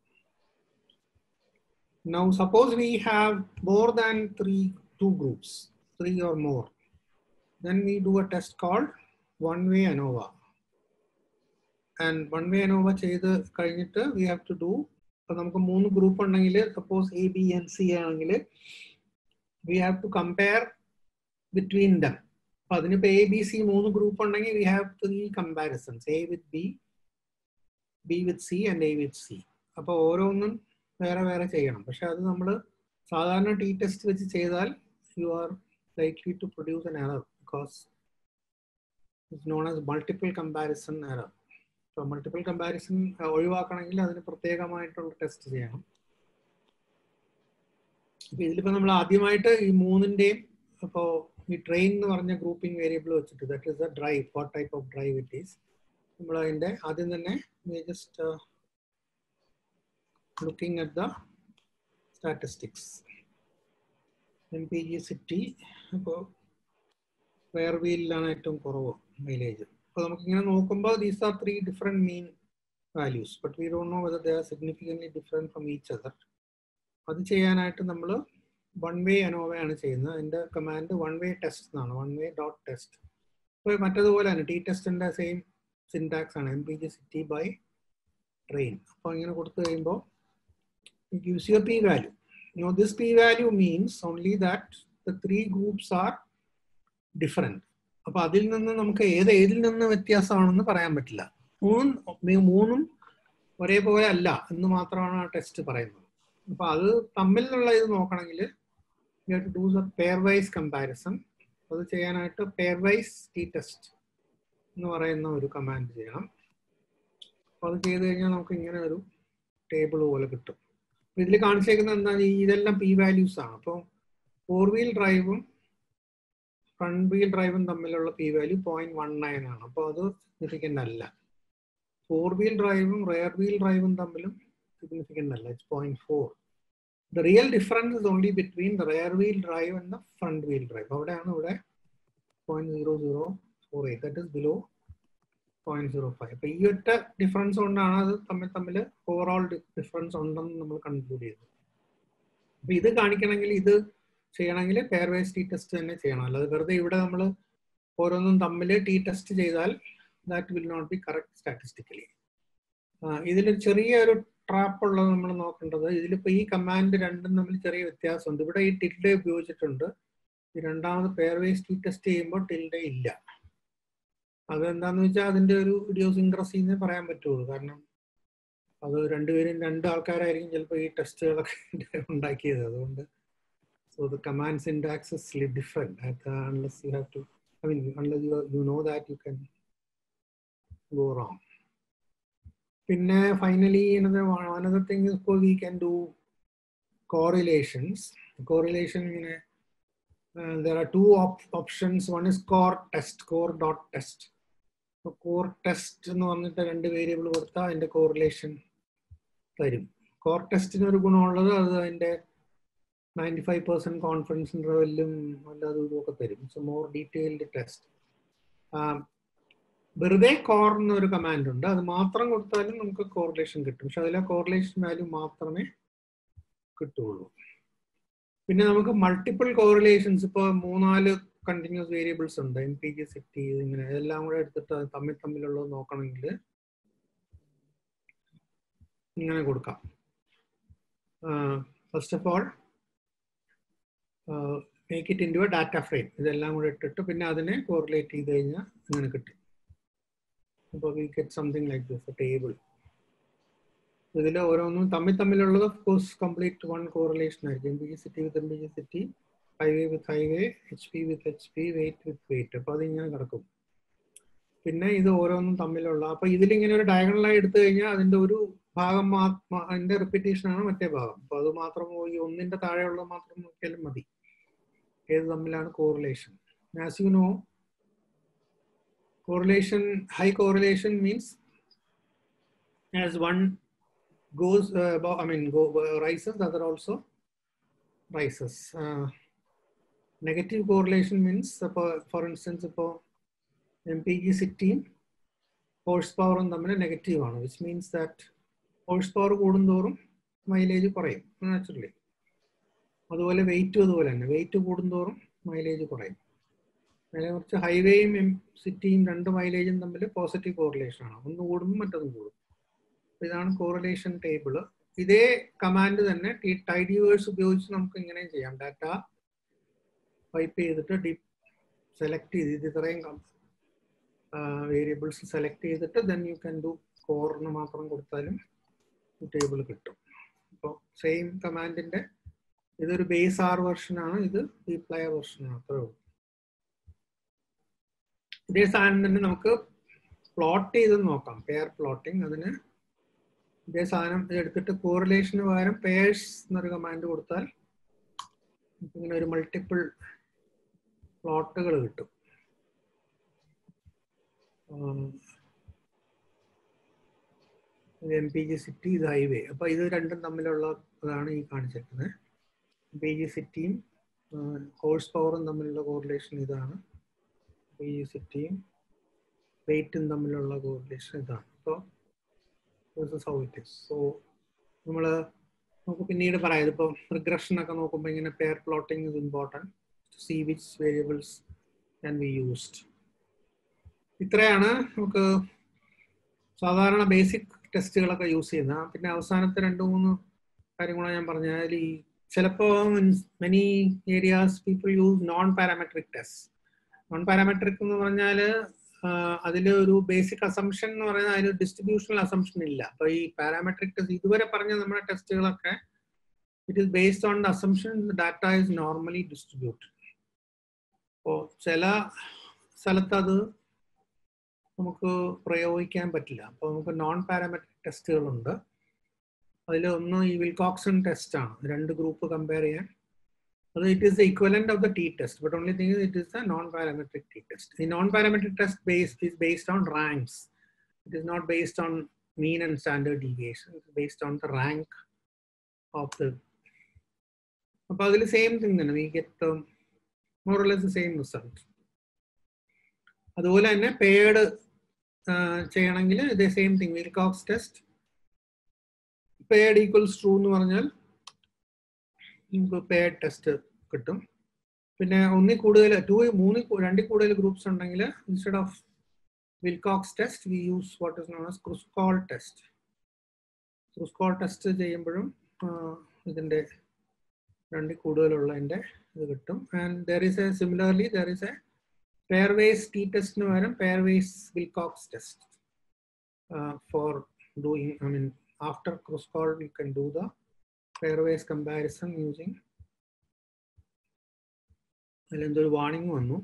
Now suppose we have more than three two groups three or more. Then we do a test called one-way ANOVA. And one-way ANOVA ചെയ്ത് കഴിഞ്ഞിട്ട് we have to do ഇപ്പൊ നമുക്ക് മൂന്ന് group ഉണ്ടെങ്കിൽ suppose A B and C ആണെങ്കിൽ we have to compare between them അപ്പൊ അതിനിപ്പോ A B C മൂന്ന് ഗ്രൂപ്പ് ഉണ്ടെങ്കിൽ we have three comparisons A with B B with C and A with C അപ്പൊ ഓരോന്നും വേറെ വേറെ ചെയ്യണം പക്ഷെ അത് നമ്മൾ സാധാരണ ടി ടെസ്റ്റ് വെച്ച് ചെയ്താൽ you are likely to produce an error because it's known as multiple comparison error ഇപ്പോൾ മൾട്ടിപ്പിൾ കമ്പാരിസൺ ഒഴിവാക്കണമെങ്കിൽ അതിന് പ്രത്യേകമായിട്ടുള്ള ടെസ്റ്റ് ചെയ്യണം അപ്പൊ ഇതിലിപ്പോ നമ്മൾ ആദ്യമായിട്ട് ഈ മൂന്നിന്റെയും ഇപ്പോ ഈ ട്രെയിൻ എന്ന് പറഞ്ഞ ഗ്രൂപ്പിംഗ് വേരിയബിൾ വെച്ചിട്ട് that is the drive what type of drive it is നമ്മൾ അതിന്റെ ആദ്യം തന്നെ just looking at the statistics M P G city ഇപ്പോൾ വെയർ വീലിലാണ് ഏറ്റവും കുറവ് മൈലേജ് അപ്പോൾ നമുക്കിങ്ങനെ നോക്കുമ്പോൾ these are three different mean values but we don't know whether they are significantly different from each other അത് ചെയ്യാനായിട്ട് നമ്മൾ വൺ വേ അനോവയാണ് ചെയ്യുന്നത് അതിൻ്റെ കമാൻഡ് വൺ വേ ടെസ്റ്റ് എന്നാണ് വൺ വേ ഡോട്ട് ടെസ്റ്റ് ഇപ്പോൾ മറ്റതുപോലെ തന്നെ ടി ടെസ്റ്റിൻ്റെ സെയിം സിൻടാക്സ് ആണ് M P G city by train അപ്പോൾ ഇങ്ങനെ കൊടുത്തു കഴിയുമ്പോൾ gives you a p value. Now this p value means only that the three groups are different. അപ്പൊ അതിൽ നിന്ന് നമുക്ക് ഏത് ഏതിൽ നിന്ന് വ്യത്യാസമാണെന്ന് പറയാൻ പറ്റില്ല മൂന്ന് മൂന്നും ഒരേപോലെ അല്ല എന്ന് മാത്രമാണ് ആ ടെസ്റ്റ് പറയുന്നത് അപ്പൊ അത് തമ്മിലുള്ള ഇത് നോക്കണമെങ്കിൽ to do the pair wise comparison അത് ചെയ്യാനായിട്ട് പെയർ വൈസ് ടി ടെസ്റ്റ് എന്ന് പറയുന്ന ഒരു കമാൻഡ് ചെയ്യണം അപ്പൊ അത് ചെയ്ത് കഴിഞ്ഞാൽ നമുക്ക് ഇങ്ങനെ ഒരു ടേബിൾ പോലെ കിട്ടും ഇതിൽ കാണിച്ചേക്കുന്നത് എന്താണ് ഈ ഇതെല്ലാം പി വാല്യൂസ് ആണ് അപ്പോൾ ഫോർ വീൽ ഡ്രൈവും ഫ്രണ്ട് വീൽ ഡ്രൈവും തമ്മിലുള്ള P value point one nine ആണ് അപ്പോൾ അത് സിഗ്നിഫിക്കൻ്റ് അല്ല ഫോർ വീൽ ഡ്രൈവും റെയർ വീൽ ഡ്രൈവും തമ്മിലും സിഗ്നിഫിക്കൻ്റ് അല്ല it's point four the real difference is only between the rear wheel drive and the front wheel drive അവിടെയാണ് ഇവിടെ point zero zero four eight that is below point zero five അപ്പൊ ഈ ഒറ്റ difference കൊണ്ടാണ് അത് തമ്മിൽ തമ്മിൽ ഓവറോൾ ഡിഫറൻസ് ഉണ്ടെന്ന് നമ്മൾ കൺക്ലൂഡ് ചെയ്തത് അപ്പൊ ഇത് കാണിക്കണമെങ്കിൽ ഇത് ചെയ്യണമെങ്കിൽ പെയർ വൈസ് ടി ടെസ്റ്റ് തന്നെ ചെയ്യണം അല്ലാതെ വെറുതെ ഇവിടെ നമ്മൾ ഓരോന്നും തമ്മിൽ ടി ടെസ്റ്റ് ചെയ്താൽ that will not be correct statistically ഇതിൽ ചെറിയ ഒരു ട്രാപ്പ് ഉള്ളത് നമ്മൾ നോക്കേണ്ടത് ഇതിലിപ്പോൾ ഈ കമാൻഡ് രണ്ടും തമ്മിൽ ചെറിയ വ്യത്യാസമുണ്ട് ഇവിടെ ഈ ടിൽഡെ ഉപയോഗിച്ചിട്ടുണ്ട് ഈ രണ്ടാമത് പെയർ വൈസ് ടി ടെസ്റ്റ് ചെയ്യുമ്പോൾ ടിൽഡെ ഇല്ല അതെന്താന്ന് വെച്ചാൽ അതിന്റെ ഒരു ഇഡിയോസിൻക്രസി എന്നേ പറയാൻ പറ്റുള്ളൂ കാരണം അത് രണ്ടുപേരും രണ്ട് ആൾക്കാരായിരിക്കും ചിലപ്പോൾ ഈ ടെസ്റ്റുകളൊക്കെ ഉണ്ടാക്കിയത് അതുകൊണ്ട് so the command syntax is different unless you have to I mean unless you you know that you can go wrong പിന്നെ ഫൈനലി അനദർ തിങ് ഇപ്പോൾ we can do correlations correlation ഇങ്ങനെ there are two op options one is core test core dot test core test എന്ന് പറഞ്ഞിട്ട് രണ്ട് variable കൊടുത്താൽ അതിന്റെ correlation തരും core ടെസ്റ്റിന് ഒരു ഗുണമുള്ളത് അത് അതിന്റെ നയൻറ്റി ഫൈവ് പെർസെന്റ് കോൺഫിഡൻസ് ഇന്റർവെല്ലും അല്ലാതെ ഇതൊക്കെ തരും ഇറ്റ്സ് മോർ ഡീറ്റെയിൽഡ് ടെസ്റ്റ് വെറുതെ കോർ എന്നൊരു കമാൻഡ് ഉണ്ട് അത് മാത്രം കൊടുത്താലും നമുക്ക് കോറിലേഷൻ കിട്ടും പക്ഷെ അതിലെ കോറിലേഷൻ വാല്യൂ മാത്രമേ കിട്ടുള്ളൂ പിന്നെ നമുക്ക് മൾട്ടിപ്പിൾ കോറിലേഷൻസ് ഇപ്പോൾ മൂന്നാല് കണ്ടിന്യൂസ് വേരിയബിൾസ് ഉണ്ട് എം പി ജി സിറ്റി ഇങ്ങനെ ഇതെല്ലാം കൂടെ എടുത്തിട്ട് അത് തമ്മിൽ തമ്മിലുള്ളത് നോക്കണമെങ്കിൽ ഇങ്ങനെ കൊടുക്കാം first of all make it into a data frame ഇതെല്ലാം കൂടെ ഇട്ടിട്ട് പിന്നെ അതിനെ കോറിലേറ്റ് ചെയ്ത് കഴിഞ്ഞാൽ ഇങ്ങനെ കിട്ടും അപ്പോൾ we get something like this table ഇതിൽ ഓരോന്നും തമ്മിൽ തമ്മിലുള്ളത് of course complete one correlation ആയിരിക്കും M B G city with M B G city highway with highway H P with H P weight with weight അപ്പോൾ അതിങ്ങനെ കിടക്കും പിന്നെ ഇത് ഓരോന്നും തമ്മിലുള്ള അപ്പോൾ ഇതിലിങ്ങനെ ഒരു ഡയഗണലായി എടുത്തു കഴിഞ്ഞാൽ അതിന്റെ ഒരു ഭാഗം അതിന്റെ റിപ്പീറ്റേഷൻ ആണ് മറ്റേ ഭാഗം അപ്പോൾ അത് മാത്രം ഈ ഒന്നിന്റെ താഴെയുള്ളത് മാത്രം നോക്കിയാലും മതി ഏത് തമ്മിലാണ് correlation as you know correlation high correlation means as one goes uh, above, I mean, go uh, rises, the other also rises. Uh, negative correlation means, for, for instance, ഇപ്പോൾ എം പി ജി സിറ്റിയും horse പവറും തമ്മിൽ negative ആണ് which means that horse power കൂടുന്തോറും mileage കുറയും naturally അതുപോലെ വെയിറ്റും അതുപോലെ തന്നെ വെയിറ്റ് കൂടുന്തോറും മൈലേജ് കുറയും നേരെ കുറച്ച് ഹൈവേയും എം സിറ്റിയും രണ്ട് മൈലേജും തമ്മിൽ പോസിറ്റീവ് കോറിലേഷൻ ആണ് ഒന്ന് കൂടുമ്പോൾ മറ്റൊന്ന് കൂടും ഇതാണ് കോറിലേഷൻ ടേബിൾ ഇതേ കമാൻഡ് തന്നെ ഈ ടൈഡിവേഴ്സ് ഉപയോഗിച്ച് നമുക്ക് ഇങ്ങനെയും ചെയ്യാം ഡാറ്റ പൈപ്പ് ചെയ്തിട്ട് ഡി സെലക്ട് ചെയ്ത് ഇത് ഇത്രയും വേരിയബിൾസ് സെലക്ട് ചെയ്തിട്ട് ദെൻ യു ക്യാൻ ഡു കോറിന് മാത്രം കൊടുത്താലും ടേബിൾ കിട്ടും അപ്പോൾ സെയിം കമാൻഡിന്റെ ഇതൊരു ബേസ് ആർ വെർഷൻ ആണ് ഇത് ഡീപ് പ്ലെയർ വെർഷൻ ആണ് അത്രേ ഉള്ളൂ ഇതേ സാധനം തന്നെ നമുക്ക് പ്ലോട്ട് ചെയ്ത് നോക്കാം പെയർ പ്ലോട്ടിങ് അതിന് ഇതേ സാധനം ഇത് എടുത്തിട്ട് കോറിലേഷന് പകരം പേഴ്സ് എന്നൊരു കമാൻഡ് കൊടുത്താൽ ഇങ്ങനെ ഒരു മൾട്ടിപ്പിൾ പ്ലോട്ടുകൾ കിട്ടും എം പി ജി സിറ്റി ഇത് ഹൈവേ അപ്പൊ ഇത് രണ്ടും തമ്മിലുള്ള അതാണ് ഈ കാണിച്ചിരിക്കുന്നത് എം പി ജി സിറ്റിയും ഹോഴ്സ് പവറും തമ്മിലുള്ള കോറിലേഷൻ ഇതാണ് പി ജി സിറ്റിയും വെയിറ്റും തമ്മിലുള്ള കോറിലേഷൻ ഇതാണ് അപ്പോൾ ഹൗ ഇറ്റ് ഇസ് സോ നമ്മൾ നമുക്ക് പിന്നീട് പറയാം ഇതിപ്പോൾ റിഗ്രഷൻ ഒക്കെ നോക്കുമ്പോൾ ഇങ്ങനെ pair plotting is important to see which variables can be used ഇത്രയാണ് നമുക്ക് സാധാരണ ബേസിക് ടെസ്റ്റുകളൊക്കെ യൂസ് ചെയ്യുന്നത് പിന്നെ അവസാനത്തെ രണ്ട് മൂന്ന് കാര്യങ്ങളാണ് ഞാൻ പറഞ്ഞത് അതിൽ ഈ ചിലപ്പോൾ many areas people use non parametric test non parametric എന്ന് പറഞ്ഞാൽ അതിൽ ഒരു ബേസിക് അസംഷൻ എന്ന് പറയുന്നത് അതിന് ഡിസ്ട്രിബ്യൂഷണൽ അസംഷൻ ഇല്ല അപ്പൊ ഈ പാരാമെട്രിക് ടെസ്റ്റ് ഇതുവരെ പറഞ്ഞ നമ്മുടെ ടെസ്റ്റുകളൊക്കെ it is based on the assumption data is normally distributed അപ്പോൾ ചില സ്ഥലത്ത് അത് നമുക്ക് പ്രയോഗിക്കാൻ പറ്റില്ല അപ്പോൾ നമുക്ക് നോൺ പാരാമെട്രിക് ടെസ്റ്റുകളുണ്ട് അതിൽ ഒന്ന് ഈ വിൽകോക്സൺ ടെസ്റ്റ് ആണ് രണ്ട് ഗ്രൂപ്പ് കമ്പയർ ചെയ്യാൻ അത് it is the equivalent of the T test but only thing it is the non parametric T test ഈ non parametric test based is based on ranks it is not based on mean and standard deviation it based on the rank of the അപ്പൊ അതിൽ same thing തന്നെ we get more or less same result അതുപോലെ തന്നെ paired ചെയ്യണമെങ്കിൽ ഇതേ same thing Wilcox test paired equals true എന്ന് പറഞ്ഞാൽ നമുക്ക് പേഡ് ടെസ്റ്റ് കിട്ടും പിന്നെ ഒന്നിൽ കൂടുതൽ ടു മൂന്നിൽ രണ്ടിൽ കൂടുതൽ ഗ്രൂപ്പ്സ് ഉണ്ടെങ്കിൽ instead of Wilcox test we use what is known as Kruskal test Kruskal test ചെയ്യുമ്പോഴും ഇതിൻ്റെ രണ്ടിൽ കൂടുതലുള്ളതിൻ്റെ ഇത് കിട്ടും and there is a similarly there is a pairwise T ടെസ്റ്റിന് പകരം pairwise Wilcox test for doing I mean after Kruskal you can do the pairwise comparison using അതിലെന്തൊരു warning വന്നു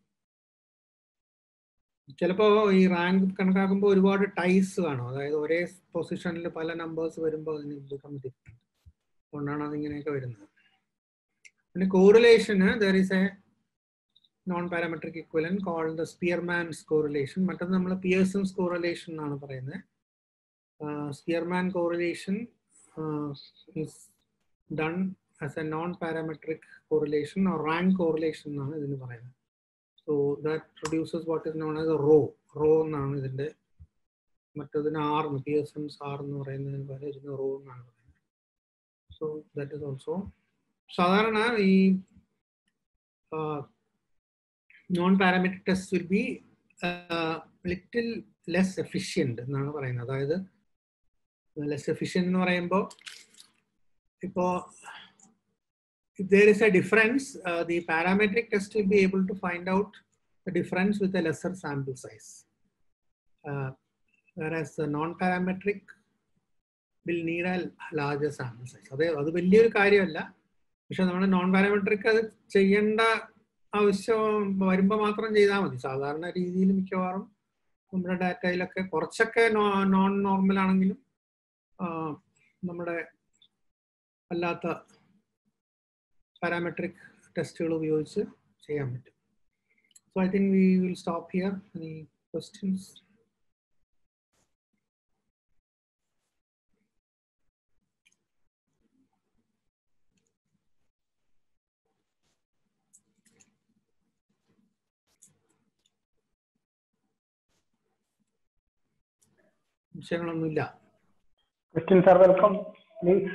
ചിലപ്പോൾ ഈ റാങ്ക് കണക്കാക്കുമ്പോൾ ഒരുപാട് ടൈസ് കാണും അതായത് ഒരേ പൊസിഷനിൽ പല നമ്പേഴ്സ് വരുമ്പോൾ അതിന് ബിക്കം ഡിഫറെൻറ്റ് അതുകൊണ്ടാണ് അതിങ്ങനെയൊക്കെ വരുന്നത് പിന്നെ കോറിലേഷന് there is a non parametric equivalent call the Spearman's correlation മറ്റത് നമ്മൾ പിയേഴ്സൺസ് കോറിലേഷൻ എന്നാണ് പറയുന്നത് Spearman correlation is done as a non parametric correlation or rank correlation എന്നാണ് ഇതിന് പറയുന്നത് so that produces what is known as rho rho എന്നാണ് ഇതിന്റെ മറ്റതിന് ആർ എന്ന് പിയേഴ്സൺസ് ആർ എന്ന് പറയുന്നതിന് പകരം ഇതിന് റോ എന്നാണ് പറയുന്നത് സോ ദാറ്റ് ഇസ് ഓൾസോ സാധാരണ ഈ non parametric test will be little less efficient എന്നാണ് പറയുന്നത് അതായത് ലെസ് എഫിഷ്യൻ്റ് എന്ന് പറയുമ്പോൾ ഇപ്പോൾ if there is a difference, uh, the parametric test will be able to find out the difference with a lesser sample size. Uh, whereas the non-parametric will need a larger sample size. അത് അത് വലിയൊരു കാര്യമല്ല പക്ഷെ നമ്മൾ non parametric അത് ചെയ്യേണ്ട ആവശ്യം വരുമ്പോൾ മാത്രം ചെയ്താൽ മതി സാധാരണ രീതിയിൽ മിക്കവാറും നമ്മുടെ ഡാറ്റയിലൊക്കെ കുറച്ചൊക്കെ നോൺ നോർമൽ ആണെങ്കിലും നമ്മുടെ അല്ലാത്ത പാരാമെട്രിക് ടെസ്റ്റുകൾ ഉപയോഗിച്ച് ചെയ്യാൻ പറ്റും so I think we will stop here any questions വിഷയങ്ങളൊന്നുമില്ല Questions are welcome, please.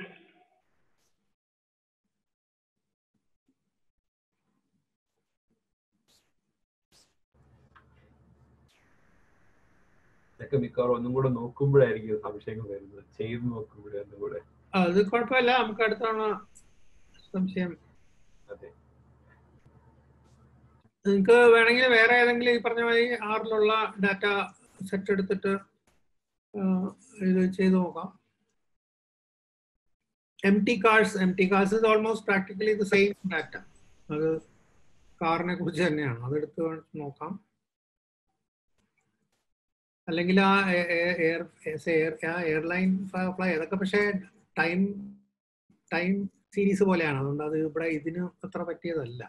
ഇതൊക്കെ മിക്കവാറും ഒന്നും കൂടെ നോക്കുമ്പോഴായിരിക്കും സംശയങ്ങൾ വരുന്നത് ചെയ്ത് നോക്കുമ്പോഴേ ഒന്നും കൂടെ അത് കുഴപ്പമില്ല നമുക്ക് അടുത്ത തവണ സംശയം അതെ നിങ്ങൾക്ക് വേണമെങ്കിൽ വേറെ ഏതെങ്കിലും ഈ പറഞ്ഞ മാതിരി ആറിലുള്ള ഡാറ്റ സെറ്റ് എടുത്തിട്ട് ഇത് ചെയ്ത് നോക്കാം M T cars M T cars is almost practically the same data അത് കാറിനെ കുറിച്ച് തന്നെയാണ് അതെടുത്ത് നോക്കാം അല്ലെങ്കിൽ ആ എയർ എയർ ആ എയർലൈൻ ഫ്ലൈ അതൊക്കെ പക്ഷേ ടൈം ടൈം സീരീസ് പോലെയാണ് അതുകൊണ്ട് അത് ഇവിടെ ഇതിന് അത്ര പറ്റിയതല്ല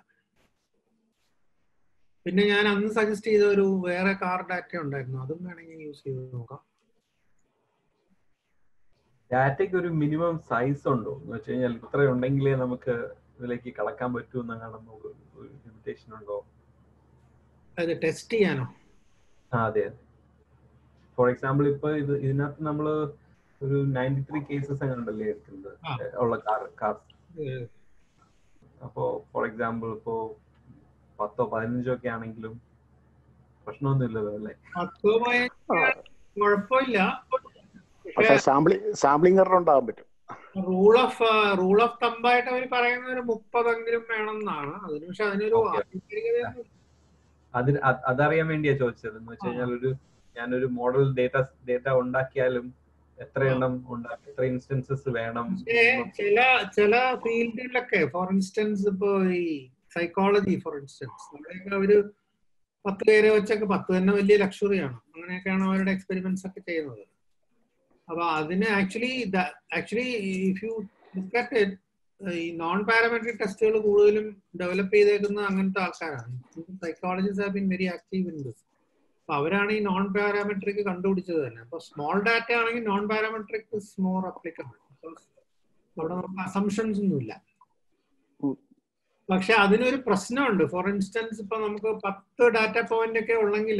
പിന്നെ ഞാൻ അന്ന് സജസ്റ്റ് ചെയ്ത ഒരു വേറെ കാർ ഡാറ്റ ഉണ്ടായിരുന്നു അതും വേണമെങ്കിൽ യൂസ് ചെയ്ത് നോക്കാം ഡാറ്റയ്ക്ക് ഒരു മിനിമം സൈസ് ഉണ്ടോ എന്ന് വെച്ച് കഴിഞ്ഞാൽ ഇത്ര ഉണ്ടെങ്കിലേ നമുക്ക് ഇതിലേക്ക് കടക്കാൻ പറ്റൂ എന്ന് കാണുന്ന ഒരു ലിമിറ്റേഷൻ ഉണ്ടോ അത് ടെസ്റ്റ് ചെയ്യാനോ ആ അതെ അതെ ഫോർ എക്സാമ്പിൾ ഇപ്പൊ ഇത് ഇതിനകത്ത് നമ്മൾ ഒരു നയൻറ്റി ത്രീ കേസസ് അങ്ങനെ ഉണ്ടല്ലേ എടുക്കുന്നത് ആ. ഉള്ള കാർ കാർ ഏഹ് അപ്പോ ഫോർ എക്സാമ്പിൾ ഇപ്പോ പത്തോ പതിനഞ്ചോ ഒക്കെ ആണെങ്കിലും പ്രശ്നമൊന്നുമില്ലല്ലോ അല്ലേ പത്തോ പതിനഞ്ചോ കുഴപ്പമില്ല പക്ഷെ സാമ്പിളിംഗ് സാമ്പിളിംഗ് എറർ ഉണ്ടാകാൻ പറ്റും റൂൾ ഓഫ് റൂൾ ഓഫ് തമ്പായിട്ട് അവർ പറയുന്ന ഒരു മുപ്പതെങ്കിലും വേണം എന്നാണ് അതിന് പക്ഷെ അതിനൊരു Okay. ആധികാരികതയൊന്നും അതിന് അത് അതറിയാൻ വേണ്ടിയാ ചോദിച്ചത് എന്ന് വെച്ച് കഴിഞ്ഞാൽ ഒരു ഞാനൊരു മോഡൽ ഡേറ്റ ഡേറ്റ ഉണ്ടാക്കിയാലും എത്ര എണ്ണം ഉണ്ടാക്കി എത്ര ഇൻസ്റ്റൻസസ് വേണം പക്ഷേ ചില ചില ഫീൽഡുകളിലൊക്കെ ഫോർ ഇൻസ്റ്റൻസ് ഇപ്പോ ഈ സൈക്കോളജി ഫോർ ഇൻസ്റ്റൻസ് അവിടെയൊക്കെ അവര് പത്ത് പേരെ വെച്ചൊക്കെ പത്ത് തന്നെ വലിയ ലക്ഷറിയാണ് അങ്ങനെയൊക്കെയാണ് അവരുടെ എക്സ്പെരിമെന്റ്സ് ഒക്കെ ചെയ്യുന്നത് അപ്പൊ അതിന് actually actually if you look at it ഈ നോൺ പാരാമെട്രിക് ടെസ്റ്റുകൾ കൂടുതലും ഡെവലപ്പ് ചെയ്തേക്കുന്ന അങ്ങനത്തെ ആൾക്കാരാണ് psychologist have been very active in this അപ്പൊ അവരാണ് ഈ നോൺ പാരാമെട്രിക് കണ്ടുപിടിച്ചത് തന്നെ അപ്പൊ സ്മോൾ ഡാറ്റ ആണെങ്കിൽ non parametric is more applicable അവിടെ നമുക്ക് അസംഷൻസ് ഒന്നുമില്ല ഉം. പക്ഷെ അതിനൊരു പ്രശ്നമുണ്ട് ഫോർ ഇൻസ്റ്റൻസ് ഇപ്പൊ നമുക്ക് പത്ത് ഡാറ്റ പോയിന്റ് ഒക്കെ ഉള്ളെങ്കിൽ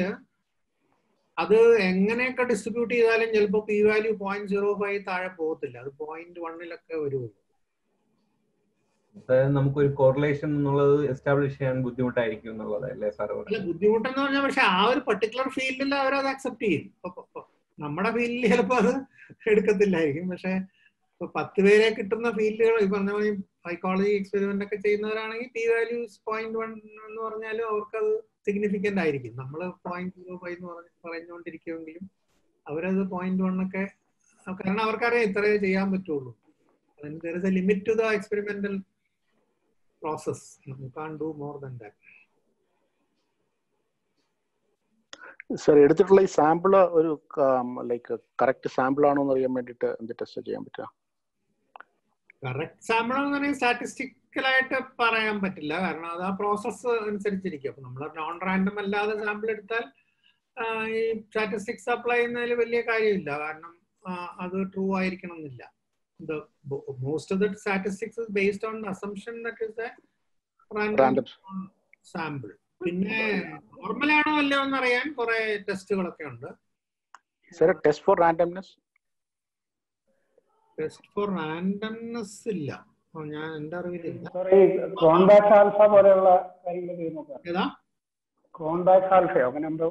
അത് എങ്ങനെയൊക്കെ ഡിസ്ട്രിബ്യൂട്ട് ചെയ്താലും ചിലപ്പോൾ P value point zero five താഴെ പോകത്തില്ല അത് പോയിന്റ് വണ്ണിലൊക്കെ വരുള്ളൂ അതായത് നമുക്കൊരു കോറിലേഷൻ എന്നുള്ളത് എസ്റ്റാബ്ലിഷ് ചെയ്യാൻ ബുദ്ധിമുട്ടായിരിക്കും എന്നുള്ളത് അല്ലേ സാർ അല്ല ബുദ്ധിമുട്ടെന്ന് പറഞ്ഞാൽ പക്ഷെ ആ ഒരു പർട്ടിക്കുലർ ഫീൽഡിൽ അവരത് അക്സെപ്റ്റ് ചെയ്യും ഇപ്പൊ- ഇപ്പൊ- ഇപ്പൊ നമ്മുടെ ഫീൽഡിൽ ചിലപ്പോൾ അത് എടുക്കത്തില്ലായിരിക്കും പക്ഷെ ഇപ്പൊ പത്ത് പേരെ കിട്ടുന്ന ഫീൽഡുകൾ ഈ പറഞ്ഞ പോലെ സൈക്കോളജി എക്സ്പെരിമെന്റ് ഒക്കെ ചെയ്യുന്നവരാണെങ്കിൽ പി വാല്യൂസ് പോയിന്റ് വൺ എന്ന് പറഞ്ഞാലും അവർക്കത് സിഗ്നിഫിക്കന്റ് ആയിരിക്കും നമ്മൾ പോയിന്റ് സീറോ ഫൈവ് എന്ന് പറഞ്ഞ് പറഞ്ഞുകൊണ്ടിരിക്കുമെങ്കിലും അവരത് പോയിന്റ് വൺ ഒക്കെ കാരണം അവർക്കറിയാം ഇത്രയേ ചെയ്യാൻ പറ്റുള്ളൂ there a limit to the experimental process you can do more than that sir എടുത്തിട്ടുള്ള ഈ സാമ്പിള് ഒരു ലൈക്ക് കറക്റ്റ് സാമ്പിൾ ആണോ എന്ന് അറിയാൻ വേണ്ടിയിട്ട് എന്ത് ടെസ്റ്റ് ചെയ്യാൻ പറ്റുക കറക്റ്റ് സാമ്പിൾ എന്ന് പറഞ്ഞാൽ സ്റ്റാറ്റിസ്റ്റിക്കലായിട്ട് പറയാൻ പറ്റില്ല കാരണം അത് ആ പ്രോസസ്സ് അനുസരിച്ചിരിക്കും അപ്പൊ നമ്മൾ നോൺ റാൻഡം അല്ലാതെ സാമ്പിൾ എടുത്താൽ ആ, ഈ സ്റ്റാറ്റിസ്റ്റിക്സ് അപ്ലൈ ചെയ്യുന്നതിൽ വലിയ കാര്യമില്ല കാരണം ആ, അത് ട്രൂ ആയിരിക്കണം എന്നില്ല most of the statistics based on assumption that is random random sample പിന്നെ നോർമൽ ആണോ അല്ലയോ എന്നറിയാൻ കുറെ ടെസ്റ്റുകളൊക്കെ ഉണ്ട് sir test for randomness test for randomness ഇല്ല അപ്പൊ ഞാൻ എന്റെ അറിവിലില്ല സോറി ക്രോൺബാക്സ് ആൽഫ പോലെയുള്ള കാര്യങ്ങൾ ചെയ്ത് നോക്കാം ഏതാ ക്രോൺബാക്സ് ആൽഫയോ അങ്ങനെ എന്തോ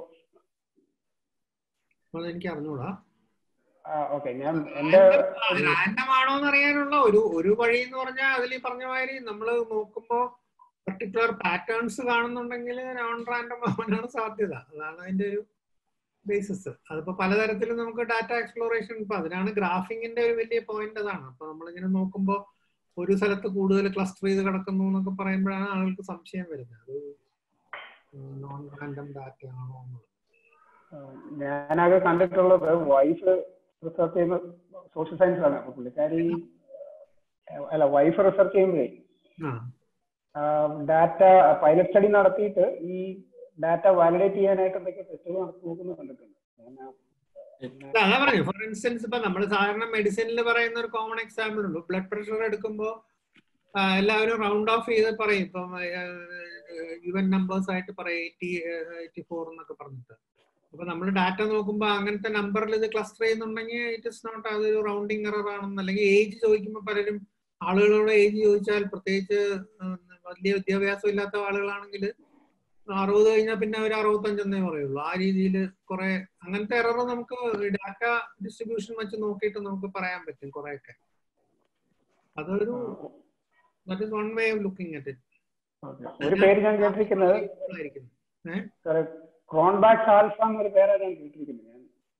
അത് എനിക്ക് അറിഞ്ഞൂടാ ഓക്കെ ഞാൻ എന്റെ റാൻഡം ആണോ എന്ന് അറിയാനുള്ള ഒരു ഒരു വഴി എന്ന് പറഞ്ഞാൽ അതിൽ ഈ പറഞ്ഞ മാതിരി നമ്മൾ നോക്കുമ്പോ പർട്ടിക്കുലർ പാറ്റേൺസ് കാണുന്നുണ്ടെങ്കിൽ നോൺ റാൻഡം ആവാനാണ് സാധ്യത അതാണ് അതിന്റെ ഒരു ബേസിസ് അതിപ്പോ പലതരത്തിലും നമുക്ക് ഡാറ്റ എക്സ്പ്ലോറേഷൻ ഇപ്പൊ അതിനാണ് ഗ്രാഫിങ്ങിന്റെ ഒരു വലിയ പോയിന്റ് അതാണ് അപ്പൊ നമ്മളിങ്ങനെ നോക്കുമ്പോൾ ഒരു സ്ഥലത്ത് കൂടുതൽ ക്ലസ്റ്റർ ചെയ്ത് കിടക്കുന്നു എന്നൊക്കെ പറയുമ്പോഴാണ് ആളുകൾക്ക് സംശയം വരുന്നത് അത് നോൺ റാൻഡം ഡാറ്റ ആണോ എന്നുള്ളത് ഞാനാകെ കണ്ടിട്ടുള്ളത് വൈഫ് റിസർച്ച് ചെയ്യുന്ന സോഷ്യൽ സയൻസ് ആണ് അപ്പൊ പുള്ളിക്കാരി അല്ല വൈഫ് റിസർച്ച് ചെയ്യുമ്പോഴേ ആ ഡാറ്റ പൈലറ്റ് സ്റ്റഡി നടത്തിയിട്ട് ഈ ഡാറ്റ വാലിഡേറ്റ് ചെയ്യാനായിട്ട് എന്തൊക്കെ ടെസ്റ്റുകൾ നടത്തി നോക്കുന്നത് കണ്ടിട്ടുണ്ട് ഞാൻ ആ- അല്ല, അതാ പറഞ്ഞു ഫോർ ഇൻസ്റ്റൻസ് ഇപ്പൊ നമ്മൾ സാധാരണ മെഡിസിനിൽ പറയുന്ന ഒരു കോമൺ എക്സാമ്പിൾ ഉണ്ട് ബ്ലഡ് പ്രഷർ എടുക്കുമ്പോൾ എല്ലാവരും റൗണ്ട് ഓഫ് ചെയ്ത് പറയും ഇപ്പം യുവൻ നമ്പേഴ്സ് ആയിട്ട് പറയും എയ്റ്റി എയ്റ്റി ഫോർ എന്നൊക്കെ പറഞ്ഞിട്ട് അപ്പൊ നമ്മൾ ഡാറ്റ നോക്കുമ്പോൾ അങ്ങനത്തെ നമ്പറിൽ ഇത് ക്ലസ്റ്റർ ചെയ്യുന്നുണ്ടെങ്കിൽ ഇറ്റ് ഇസ് നോട്ട് അതൊരു റൗണ്ടിങ് എറർ ആണെന്ന് അല്ലെങ്കിൽ ഏജ് ചോദിക്കുമ്പോൾ പലരും ആളുകളോട് ഏജ് ചോദിച്ചാൽ പ്രത്യേകിച്ച് ഉം, വലിയ വിദ്യാഭ്യാസം ഇല്ലാത്ത ആളുകളാണെങ്കിൽ അറുപത് കഴിഞ്ഞാൽ പിന്നെ ഒരു അറുപത്തഞ്ചെന്നേ പറയുള്ളൂ ആ രീതിയിൽ കുറെ അങ്ങനത്തെ എറർ നമുക്ക് ഡാറ്റ ഡിസ്ട്രിബ്യൂഷൻ വെച്ച് നോക്കിയിട്ട് നമുക്ക് പറയാൻ പറ്റും കുറെയൊക്കെ അതൊരു that is one way of looking at Okay. ഒരു പേര് ഞാൻ കേട്ടിരിക്കുന്നത് ഇറ്റ് ക്രോൺബാക്സ് ആൽഫ എന്നൊരു പേരാണ് ഞാൻ കേട്ടിരിക്കുന്നത് ഞാൻ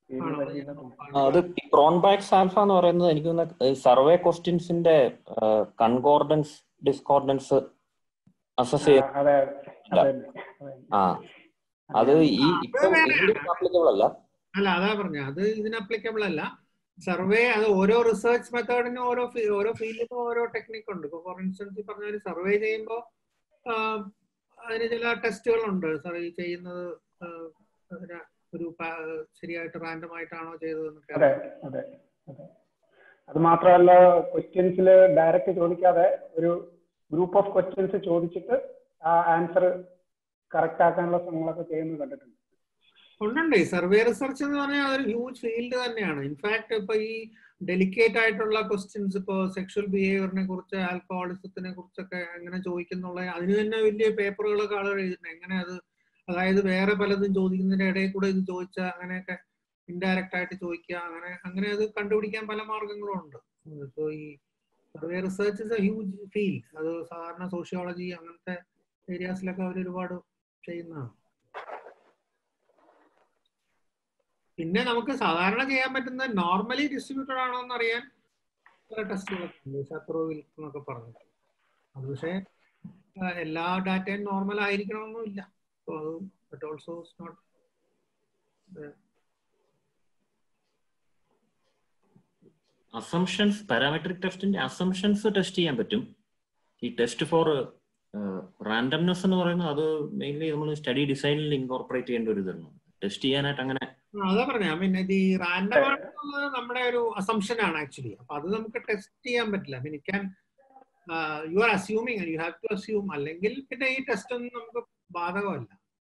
ഫീൽഡ് പരിചയം അത് ക്രോൺബാക്സ് ആൽഫ എന്ന് പറയുന്നത് എനിക്ക് തോന്നുന്ന സർവേ ക്വസ്റ്റ്യൻസിന്റെ കൺകോർഡൻസ് ഡിസ്കോർഡൻസ് അസസ് ചെയ്യാൻ അതെ അതെ അതെ ആ അത് ഈ ഇപ്പം ആപ്ലിക്കബിൾ അല്ല അല്ല അതാ പറഞ്ഞ അത് ഇതിന് അപ്ലിക്കബിൾ അല്ല സർവേ അത് ഓരോ റിസർച്ച് മെത്തേഡിനും ഓരോ ഫീ- ഓരോ ഫീൽഡിനും ഓരോ ടെക്നിക് ഉണ്ട് ഇപ്പൊ ഫോർ ഇൻസ്റ്റൻസ് പറഞ്ഞ സർവേ ചെയ്യുമ്പോൾ അതിന് ചില ടെസ്റ്റുകളുണ്ട് സർവേ ചെയ്യുന്നത് ആ, അതിന് ഒരു പാ- ശരിയായിട്ട് റാൻഡം ആയിട്ടാണോ ചെയ്തതെന്നൊക്കെ അതെ അതെ അതെ അത് മാത്രമല്ല ക്വസ്റ്റ്യൻസിൽ ഡയറക്റ്റ് ചോദിക്കാതെ ഒരു ഗ്രൂപ്പ് ഓഫ് ക്വസ്റ്റ്യൻസ് ചോദിച്ചിട്ട് ആ ആൻസർ കറക്റ്റ് ആക്കാനുള്ള ശ്രമങ്ങളൊക്കെ ചെയ്യുന്നത് കണ്ടിട്ടുണ്ട് ഉണ്ടുണ്ട് ഈ സർവേ റിസർച്ച് എന്ന് പറഞ്ഞാൽ അതൊരു ഹ്യൂജ് ഫീൽഡ് തന്നെയാണ് ഇൻഫാക്ട് ഇപ്പൊ ഈ ഡെലിക്കേറ്റ് ആയിട്ടുള്ള ക്വസ്റ്റ്യൻസ് ഇപ്പൊ സെക്ഷൽ ബിഹേവിയറിനെ കുറിച്ച് ആൽക്കഹോളിസത്തിനെ കുറിച്ചൊക്കെ എങ്ങനെ ചോദിക്കുന്നുള്ള അതിന് തന്നെ വലിയ പേപ്പറുകളൊക്കെ ആളുകൾ എഴുതുന്നുണ്ട് എങ്ങനെ അത് അതായത് വേറെ പലതും ചോദിക്കുന്നതിന്റെ ഇടയിൽ കൂടെ ഇത് ചോദിച്ചാൽ അങ്ങനെയൊക്കെ ഇൻഡയറക്റ്റ് ആയിട്ട് ചോദിക്കുക അങ്ങനെ അങ്ങനെ അത് കണ്ടുപിടിക്കാൻ പല മാർഗങ്ങളും ഉണ്ട് ഇപ്പൊ ഈ survey research is a huge field അത് സാധാരണ സോഷ്യോളജി അങ്ങനത്തെ ഏരിയാസിലൊക്കെ അവർ ഒരുപാട് ചെയ്യുന്നതാണ് പിന്നെ നമുക്ക് സാധാരണ ചെയ്യാൻ പറ്റുന്ന നോർമലി ഡിസ്ട്രിബ്യൂട്ടഡ് ആണോ എന്ന് അറിയാൻ ചില ടെസ്റ്റുകളൊക്കെ ഉണ്ട് ശത്രുവിൽ എന്നൊക്കെ പറഞ്ഞു അത് പക്ഷേ ആ, എല്ലാ ഡാറ്റയും നോർമൽ ആയിരിക്കണമെന്നില്ല സോ അത് but also not assumptions parametric ടെസ്റ്റിന്റെ അസംഷൻസ് ടെസ്റ്റ് ചെയ്യാൻ പറ്റും ഈ ടെസ്റ്റ് ഫോർ റാൻഡംനെസ് എന്ന് പറയുന്നത് അത് മെയിൻലി നമ്മൾ സ്റ്റഡി ഡിസൈനിൽ ഇൻകോർപ്പറേറ്റ് ചെയ്യേണ്ട ഒരു ഇതാണ് ടെസ്റ്റ് ചെയ്യാനായിട്ട് അങ്ങനെ അതാ പറഞ്ഞ പിന്നെ ഇത് ഈ റാൻഡം ആണെന്നുള്ളത് നമ്മുടെ ഒരു അസംഷൻ ആണ് ആക്ച്വലി അപ്പൊ അത് നമുക്ക് ടെസ്റ്റ് ചെയ്യാൻ പറ്റില്ല mean can you are assuming you have to assume അല്ലെങ്കിൽ പിന്നെ ഈ ടെസ്റ്റ് ഒന്നും നമുക്ക് ബാധകമല്ല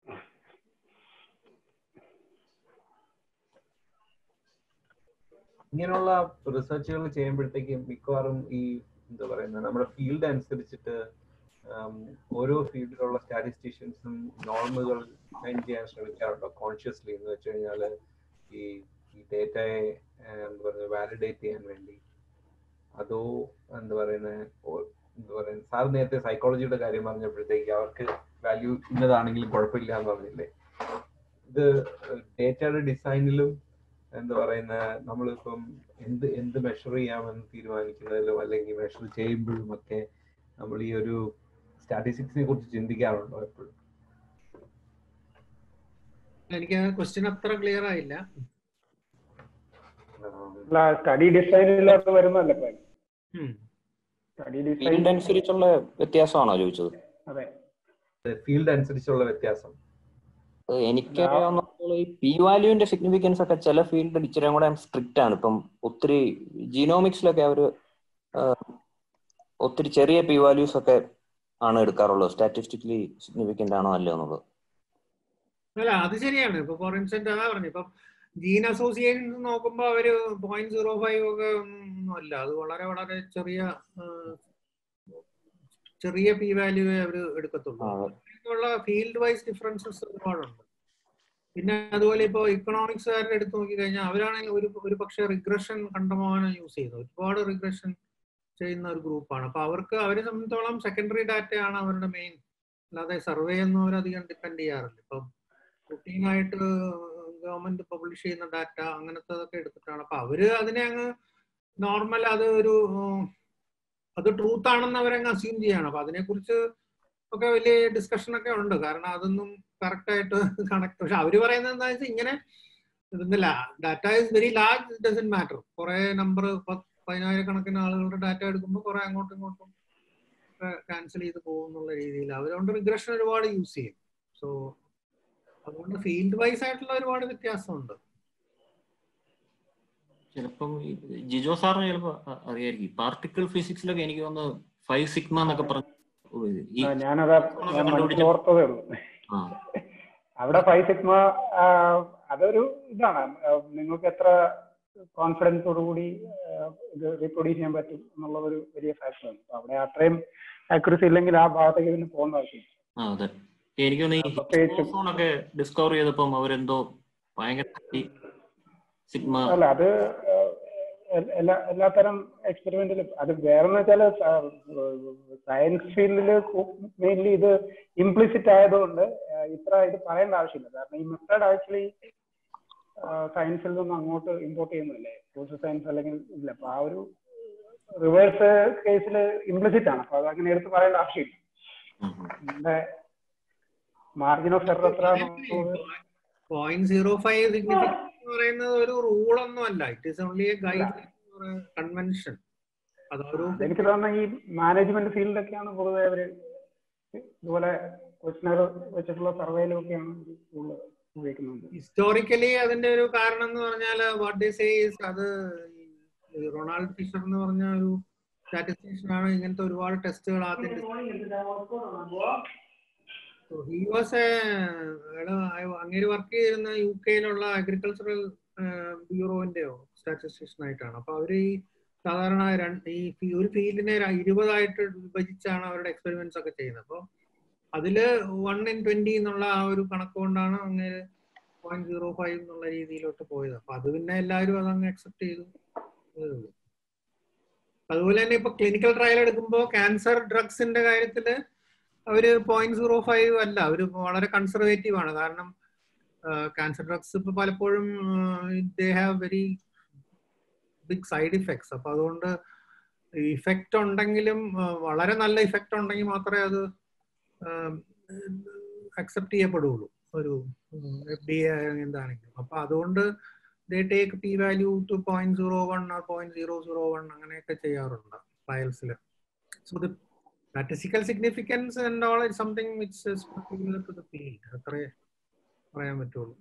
ഇങ്ങനെയുള്ള റിസർച്ചുകൾ ചെയ്യുമ്പോഴത്തേക്കും മിക്കവാറും ഈ എന്താ പറയുന്നത് നമ്മുടെ ഫീൽഡ് അനുസരിച്ചിട്ട് ആം, ഓരോ ഫീൽഡിലുള്ള സ്റ്റാറ്റിസ്റ്റീഷ്യൻസും നോർമുകൾ ഡിഫൈൻ ചെയ്യാൻ ശ്രമിക്കാറുണ്ടോ കോൺഷ്യസ്ലി എന്ന് വെച്ച് കഴിഞ്ഞാൽ ഈ ഈ ഡേറ്റയെ എന്താ പറയുക വാലിഡേറ്റ് ചെയ്യാൻ വേണ്ടി അതോ എന്താ പറയുന്നത് എന്താ പറയുന്നത് സാർ നേരത്തെ സൈക്കോളജിയുടെ കാര്യം പറഞ്ഞപ്പോഴത്തേക്ക് അവർക്ക് വാല്യൂ ഇന്നതാണെങ്കിലും കുഴപ്പമില്ല എന്ന് പറഞ്ഞില്ലേ ഇത് ഡേറ്റയുടെ ഡിസൈനിലും എന്താ പറയുന്ന നമ്മളിപ്പം എന്ത് എന്ത് മെഷർ ചെയ്യാമെന്ന് തീരുമാനിക്കുന്നതിലും അല്ലെങ്കിൽ മെഷർ ചെയ്യുമ്പോഴും ഒക്കെ നമ്മൾ ഈ ഒരു സ്റ്റാറ്റിസ്റ്റിക്സിനെ കുറിച്ച് ചിന്തിക്കാറുണ്ടോ എപ്പോഴും എനിക്ക് ക്വസ്റ്റ്യൻ അത്ര ക്ലിയർ ആയില്ല അല്ല സ്റ്റഡി ഡിസൈനിലൊക്കെ വരുന്നല്ലേ ഇപ്പൊ ഉം. സ്റ്റഡി ഡിസൈൻ ഫീൽഡ് അനുസരിച്ചുള്ള വ്യത്യാസമാണോ ചോദിച്ചത് അതെ ഫീൽഡ് അനുസരിച്ചുള്ള വ്യത്യാസം അത് എനിക്കറിയാവുന്ന ഈ പി വാല്യൂവിന്റെ സിഗ്നിഫിക്കൻസ് ഒക്കെ ചില ഫീൽഡിൽ ഇച്ചിരി കൂടെ സ്ട്രിക്റ്റ് ആണ് ഇപ്പം ഒത്തിരി ജീനോമിക്സിലൊക്കെ അവര് ആ, ഒത്തിരി ചെറിയ പി വാല്യൂസ് ഒക്കെ ആണ് എടുക്കാറുള്ളത് സ്റ്റാറ്റിസ്റ്റിക്കലി സിഗ്നിഫിക്കന്റ് ആണോ അല്ലയോ എന്നുള്ളത് അല്ല അത് ശരിയാണ് ഇപ്പൊ ഫോർ ഇൻസ്റ്റന്റ് അതാ പറഞ്ഞു ഇപ്പൊ ജീൻ അസോസിയേഷൻ നോക്കുമ്പോ അവര് പോയിന്റ് സീറോ ഫൈവ് ഒക്കെ ഒന്നും അല്ല അത് വളരെ വളരെ ചെറിയ ആ, ചെറിയ പി വാല്യൂവേ അവര് എടുക്കത്തുള്ളൂ ആ, ഉള്ള ഫീൽഡ് വൈസ് ഡിഫറൻസസ് ഒരുപാടുണ്ട് പിന്നെ അതുപോലെ ഇപ്പോൾ ഇക്കണോമിക്സുകാരുടെ എടുത്ത് നോക്കിക്കഴിഞ്ഞാൽ അവരാണെങ്കിൽ ഒരു ഒരു പക്ഷേ റിഗ്രഷൻ കണ്ടമാനം യൂസ് ചെയ്യുന്നത് ഒരുപാട് റിഗ്രഷൻ ചെയ്യുന്ന ഒരു ഗ്രൂപ്പാണ് അപ്പൊ അവർക്ക് അവരെ സംബന്ധിച്ചോളം സെക്കൻഡറി ഡാറ്റയാണ് അവരുടെ മെയിൻ അല്ലാതെ സർവേ ഒന്നും അവരധികം ഡിപ്പെൻഡ് ചെയ്യാറില്ല ഇപ്പം റുട്ടീനായിട്ട് ഗവൺമെന്റ് പബ്ലിഷ് ചെയ്യുന്ന ഡാറ്റ അങ്ങനത്തതൊക്കെ എടുത്തിട്ടാണ് അപ്പൊ അവര് അതിനെ അങ്ങ് നോർമൽ അത് ഒരു ഉം, അത് ട്രൂത്ത് ആണെന്ന് അവരങ്ങ് അസ്യൂം ചെയ്യാണ് അപ്പൊ അതിനെക്കുറിച്ച് ഒക്കെ വലിയ ഡിസ്കഷൻ ഒക്കെ ഉണ്ട് കാരണം അതൊന്നും കറക്റ്റ് ആയിട്ട് കണക്ട് പക്ഷെ അവര് പറയുന്നത് എന്താ വെച്ചാൽ ഇങ്ങനെ ഇതൊന്നുമില്ല data is very large doesn't matter കുറെ നമ്പർ പതിനായിരക്കണക്കിന് ആളുകളുടെ ഡാറ്റ എടുക്കുമ്പോൾ കുറെ അങ്ങോട്ടും ഇങ്ങോട്ടും ക്യാൻസൽ ചെയ്ത് പോകും എന്നുള്ള രീതിയിൽ അവരുകൊണ്ട് റിഗ്രഷൻ ഒരുപാട് യൂസ് ചെയ്യും സോ അതുകൊണ്ട് ഫീൽഡ് വൈസ് ആയിട്ടുള്ള ഒരുപാട് വ്യത്യാസമുണ്ട് ചിലപ്പം ഈ ജിജോ സാറിന് ചിലപ്പോ അ- അറിയായിരിക്കും പാർട്ടിക്കിൾ ഫിസിക്സിലൊക്കെ എനിക്ക് തോന്നുന്നു ഫൈവ് സിഗ്മ എന്നൊക്കെ പറഞ്ഞു ഈ ആ, ഞാനതാ ഞാൻ മനസ്സിൽ ഓർത്തതേ ഉള്ളൂ ആ അവിടെ ഫൈവ് സിഗ്മ അതൊരു ഇതാണ് ആ, നിങ്ങൾക്ക് എത്ര കോൺഫിഡൻസോടുകൂടി ഇത് റീപ്രൊഡ്യൂസ് ചെയ്യാൻ പറ്റും എന്നുള്ളത് ഒരു വലിയ ഫാക്ടറാണ് അപ്പൊ അവിടെ അത്രയും ആക്യുറസി ഇല്ലെങ്കിൽ ആ ഭാഗത്തേക്ക് പിന്നെ പോകേണ്ട ആവശ്യമില്ല ആ അതെ എനിക്ക് തോന്നുന്നു പ്രത്യേകിച്ചും- ഈ ഒക്കെ ഡിസ്കവർ ചെയ്തപ്പം അവരെന്തോ ഭയങ്കര സിഗ്മ അല്ല അത് ആ, എ- എല്ലാ എല്ലാത്തരം എക്സ്പെരിമെന്റിലും അത് വേറെന്ന് വെച്ചാൽ സയൻസ് ഫീൽഡിൽ മെയിൻലി ഇത് ഇംപ്ലിസിറ്റ് ആയതുകൊണ്ട് ആ, ഇത്ര ഇത് പറയേണ്ട ആവശ്യമില്ല കാരണം ഈ മെത്തേഡ് ആക്ച്വലി സയൻസിൽ നിന്നും അങ്ങോട്ട് ഇമ്പോർട്ട് ചെയ്യുന്നില്ലേ സോഷ്യൽ സയൻസ് അല്ലെങ്കിൽ ഇല്ല അപ്പൊ ആ ഒരു റിവേഴ്സ് കേസിൽ ഇംപ്ലിസിറ്റ് ആണ് അപ്പൊ അത് അങ്ങനെ എടുത്ത് പറയേണ്ട ആവശ്യമില്ല ഉം, ഉം. നമ്മുടെ മാർജിൻ ഓഫ് എറർ എത്ര എന്നുള്ളത് പോയിന്റ് സീറോ ഫൈവ് സിഗ്നിഫിക്കൻസ് എന്ന് പറയുന്നത് ഒരു റൂൾ ഒന്നും അല്ല it is only a guide convention അതൊരു എനിക്ക് തോന്നുന്ന ഈ മാനേജ്മെന്റ് ഫീൽഡൊക്കെയാണ് പൊതുവെ അവര് ഇതുപോലെ ക്വസ്റ്റനർ വെച്ചിട്ടുള്ള സർവേയിലും ഒക്കെയാണ് കൂടുതൽ ഉപയോഗിക്കുന്നത് ഹിസ്റ്റോറിക്കലി അതിന്റെ ഒരു കാരണം എന്ന് പറഞ്ഞാൽ വാട്ട് ദേ സേ അത് ഈ റൊണാൾഡ് ഫിഷർ എന്ന് പറഞ്ഞ ഒരു സ്റ്റാറ്റിസ്റ്റിഷ്യൻ ആണ് ഇങ്ങനത്തെ ഒരുപാട് ടെസ്റ്റുകൾ ആദ്യം ഹി വാസ് അങ്ങേര് വർക്ക് ചെയ്തിരുന്ന യു കെയിലുള്ള അഗ്രികൾച്ചറൽ ബ്യൂറോന്റെയോ സ്റ്റാറ്റിസ്റ്റിഷ്യൻ ആയിട്ടാണ് അപ്പൊ അവര് ഈ സാധാരണ രണ്ട് ഈ ഫീ- ഒരു ഫീൽഡിനെ ഇരുപതായിട്ട് വിഭജിച്ചാണ് അവരുടെ എക്സ്പെരിമെന്റ്സ് ഒക്കെ ചെയ്യുന്നത് അപ്പോൾ അതില് വൺ ഇൻ ട്വന്റി എന്നുള്ള ആ ഒരു കണക്ക് കൊണ്ടാണ് അങ്ങ് പോയിന്റ് സീറോ ഫൈവ് എന്നുള്ള രീതിയിലോട്ട് പോയത് അപ്പൊ അത് പിന്നെ എല്ലാവരും അതങ്ങ് അക്സെപ്റ്റ് ചെയ്തു അതേ ഉള്ളൂ. അതുപോലെ തന്നെ ഇപ്പൊ ക്ലിനിക്കൽ ട്രയൽ എടുക്കുമ്പോൾ ക്യാൻസർ ഡ്രഗ്സിന്റെ കാര്യത്തില് അവര് പോയിന്റ് സീറോ ഫൈവ് അല്ല അവര് വളരെ കൺസർവേറ്റീവ് ആണ് കാരണം ക്യാൻസർ ഡ്രഗ്സ് ഇപ്പൊ പലപ്പോഴും they have very big side effects അപ്പൊ അതുകൊണ്ട് ഇഫക്റ്റ് ഉണ്ടെങ്കിലും ആ, വളരെ നല്ല ഇഫക്റ്റ് ഉണ്ടെങ്കിൽ മാത്രമേ അത് അക്സെപ്റ്റ് ചെയ്യപ്പെടുള്ളൂ ഒരു എഫ് ഡി എ എന്താണെങ്കിലും അപ്പൊ അതുകൊണ്ട് they take P value to point zero one or point zero zero one അങ്ങനെയൊക്കെ ചെയ്യാറുണ്ട് ട്രയൽസിൽ so the statistical significance and all it something which is particular to the field അത്രേ പറയാൻ പറ്റുള്ളൂ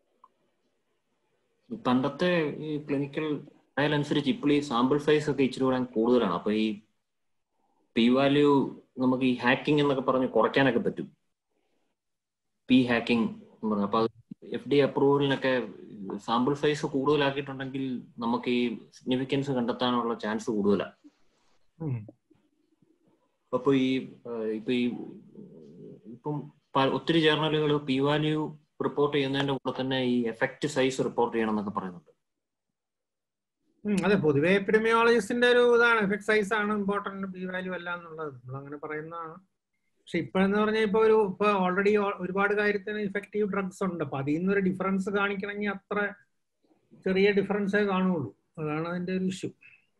പണ്ടത്തെ ഈ ക്ലിനിക്കൽ ട്രയൽ അനുസരിച്ച് ഇപ്പോൾ ഈ സാമ്പിൾ സൈസ് ഒക്കെ ഇച്ചിരി കൂടെ കൂടുതലാണ് അപ്പൊ ഈ പി വാല്യൂ നമുക്ക് ഈ ഹാക്കിംഗ് എന്നൊക്കെ പറഞ്ഞ് കുറയ്ക്കാനൊക്കെ പറ്റും പി ഹാക്കിംഗ് എന്ന് പറഞ്ഞു അപ്പൊ അത് എഫ് ഡി അപ്രൂവലിനൊക്കെ സാമ്പിൾ സൈസ് കൂടുതലാക്കിയിട്ടുണ്ടെങ്കിൽ നമുക്ക് ഈ സിഗ്നിഫിക്കൻസ് കണ്ടെത്താനുള്ള ചാൻസ് കൂടുതലാണ് ഉം. അപ്പൊ ഈ ഏഹ്, ഇപ്പൊ ഈ ഇപ്പം പ- ഒത്തിരി ജേർണലുകൾ പി വാല്യൂ റിപ്പോർട്ട് ചെയ്യുന്നതിന്റെ കൂടെ തന്നെ ഈ എഫക്റ്റ് സൈസ് റിപ്പോർട്ട് ചെയ്യണം എന്നൊക്കെ പറയുന്നുണ്ട് ഉം, അതെ പൊതുവെ എപ്പിഡമിയോളജിസ്റ്റിന്റെ ഒരു ഇതാണ് എഫക്ട് സൈസ് ആണ് ഇമ്പോർട്ടന്റ് ബി വാല്യൂ അല്ല എന്നുള്ളത് നമ്മൾ അങ്ങനെ പറയുന്നതാണ് പക്ഷെ ഇപ്പോഴെന്ന് പറഞ്ഞാൽ ഇപ്പൊ ഒരു ഇപ്പൊ ഓൾറെഡി ഒരുപാട് കാര്യത്തിന് ഇഫക്റ്റീവ് ഡ്രഗ്സ് ഉണ്ട് അപ്പൊ അതിൽ നിന്നൊരു ഡിഫറൻസ് കാണിക്കണമെങ്കിൽ അത്ര ചെറിയ ഡിഫറൻസേ കാണുള്ളൂ അതാണ് അതിന്റെ ഒരു ഇഷ്യൂ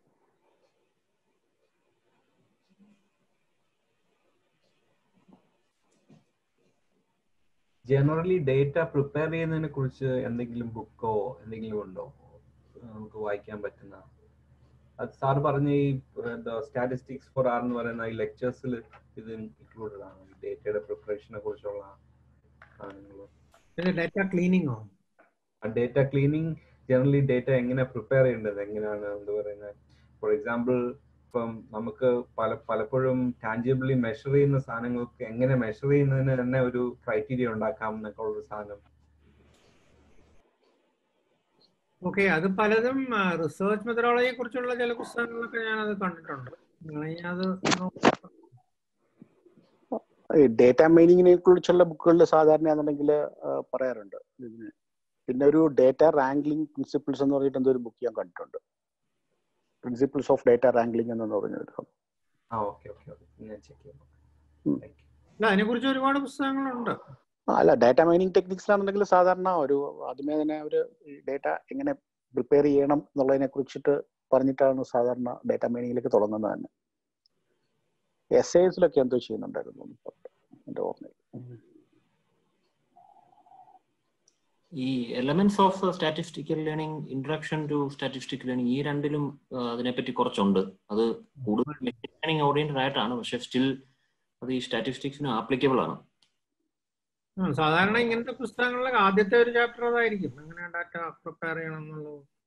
ജനറലി ഡേറ്റ പ്രിപ്പയർ ചെയ്യുന്നതിനെ കുറിച്ച് എന്തെങ്കിലും ബുക്കോ എന്തെങ്കിലും ഉണ്ടോ നമുക്ക് വായിക്കാൻ പറ്റുന്ന അത് സാർ പറഞ്ഞ ഈ സ്റ്റാറ്റിസ്റ്റിക്സ് ഫോർ ആർ എന്ന് പറയുന്ന ഈ ലെക്ചേഴ്സിൽ ഇത് ഇൻക്ലൂഡഡ് ആണ് ഡേറ്റയുടെ പ്രിപ്പറേഷനെ കുറിച്ചുള്ള സാധനങ്ങൾ പിന്നെ ഡാറ്റ ക്ലീനിങ്ങോ ഡേറ്റ ക്ലീനിങ് ജനറലി ഡേറ്റ എങ്ങനെ പ്രിപ്പയർ ചെയ്യേണ്ടത് എങ്ങനെയാണ് എന്താ പറയുന്നത് ഫോർ എക്സാമ്പിൾ ഇപ്പം നമുക്ക് പല പലപ്പോഴും ടാഞ്ചിബിളി മെഷർ ചെയ്യുന്ന സാധനങ്ങൾക്ക് എങ്ങനെ മെഷർ ചെയ്യുന്നതിന് തന്നെ ഒരു ക്രൈറ്റീരിയ ഉണ്ടാക്കാം എന്നൊക്കെ ഉള്ള ഒരു സാധനം ഓക്കെ അത് പലതും റിസർച്ച് മെത്തഡോളജിയെ കുറിച്ചുള്ള ചില പുസ്തകങ്ങളൊക്കെ ഞാൻ അത് കണ്ടിട്ടുണ്ട് വേണമെങ്കിൽ അത് നോക്കാം. ഈ ഡേറ്റ മൈനിങ്ങിനെ കുറിച്ചുള്ള ബുക്കുകളിൽ സാധാരണയാണെന്നുണ്ടെങ്കിൽ പറയാറുണ്ട് ഇതിന് പിന്നെ ഒരു ഡേറ്റ റാങ്ക്ലിംഗ് പ്രിൻസിപ്പിൾസ് എന്ന് പറഞ്ഞിട്ട് എന്തോ ഒരു ബുക്ക് ഞാൻ കണ്ടിട്ടുണ്ട് പ്രിൻസിപ്പിൾസ് ഓഫ് ഡേറ്റ റാങ്ക്ലിംഗ് എന്ന് പറഞ്ഞ ഒരു സംഭവം. ആ ഓക്കെ ഓക്കെ ഓക്കെ ഞാൻ ചെക്ക് ചെയ്യാം ഉം. Thank you. അല്ല അതിനെക്കുറിച്ച് ഒരുപാട് പുസ്തകങ്ങളുണ്ട് ആ, അല്ല ഡാറ്റ മൈനിങ് ടെക്നിക്സിലാണെന്നുണ്ടെങ്കിൽ സാധാരണ ഒരു ആദ്യമേ തന്നെ ഒരു ഡേറ്റ എങ്ങനെ പ്രിപ്പയർ ചെയ്യണം എന്നുള്ളതിനെ കുറിച്ചിട്ട് പറഞ്ഞിട്ടാണ് സാധാരണ ഡാറ്റ മൈനിങ്ങിലേക്ക് തുടങ്ങുന്നത് തന്നെ എസ് എസിലൊക്കെ എന്തോ ചെയ്യുന്നുണ്ടായിരുന്നു ഇപ്പൊ എന്റെ ഓർമ്മയിൽ ഈ elements of statistical learning introduction to statistical learning ഈ രണ്ടിലും ആ, അതിനെപ്പറ്റി കുറച്ചുണ്ട് അത് കൂടുതൽ ലേണിംഗ് ഓറിയന്റഡ് ആയിട്ടാണ് പക്ഷെ സ്റ്റിൽ അത് ഈ സ്റ്റാറ്റിസ്റ്റിക്സിന് ആപ്ലിക്കബിൾ ആണ് ആ, സാധാരണ ഇങ്ങനത്തെ പുസ്തകങ്ങളിലെ ആദ്യത്തെ ഒരു ചാപ്റ്റർ അതായിരിക്കും എങ്ങനെ ഡാറ്റ പ്രിപ്പയർ ചെയ്യണം എന്നുള്ളത്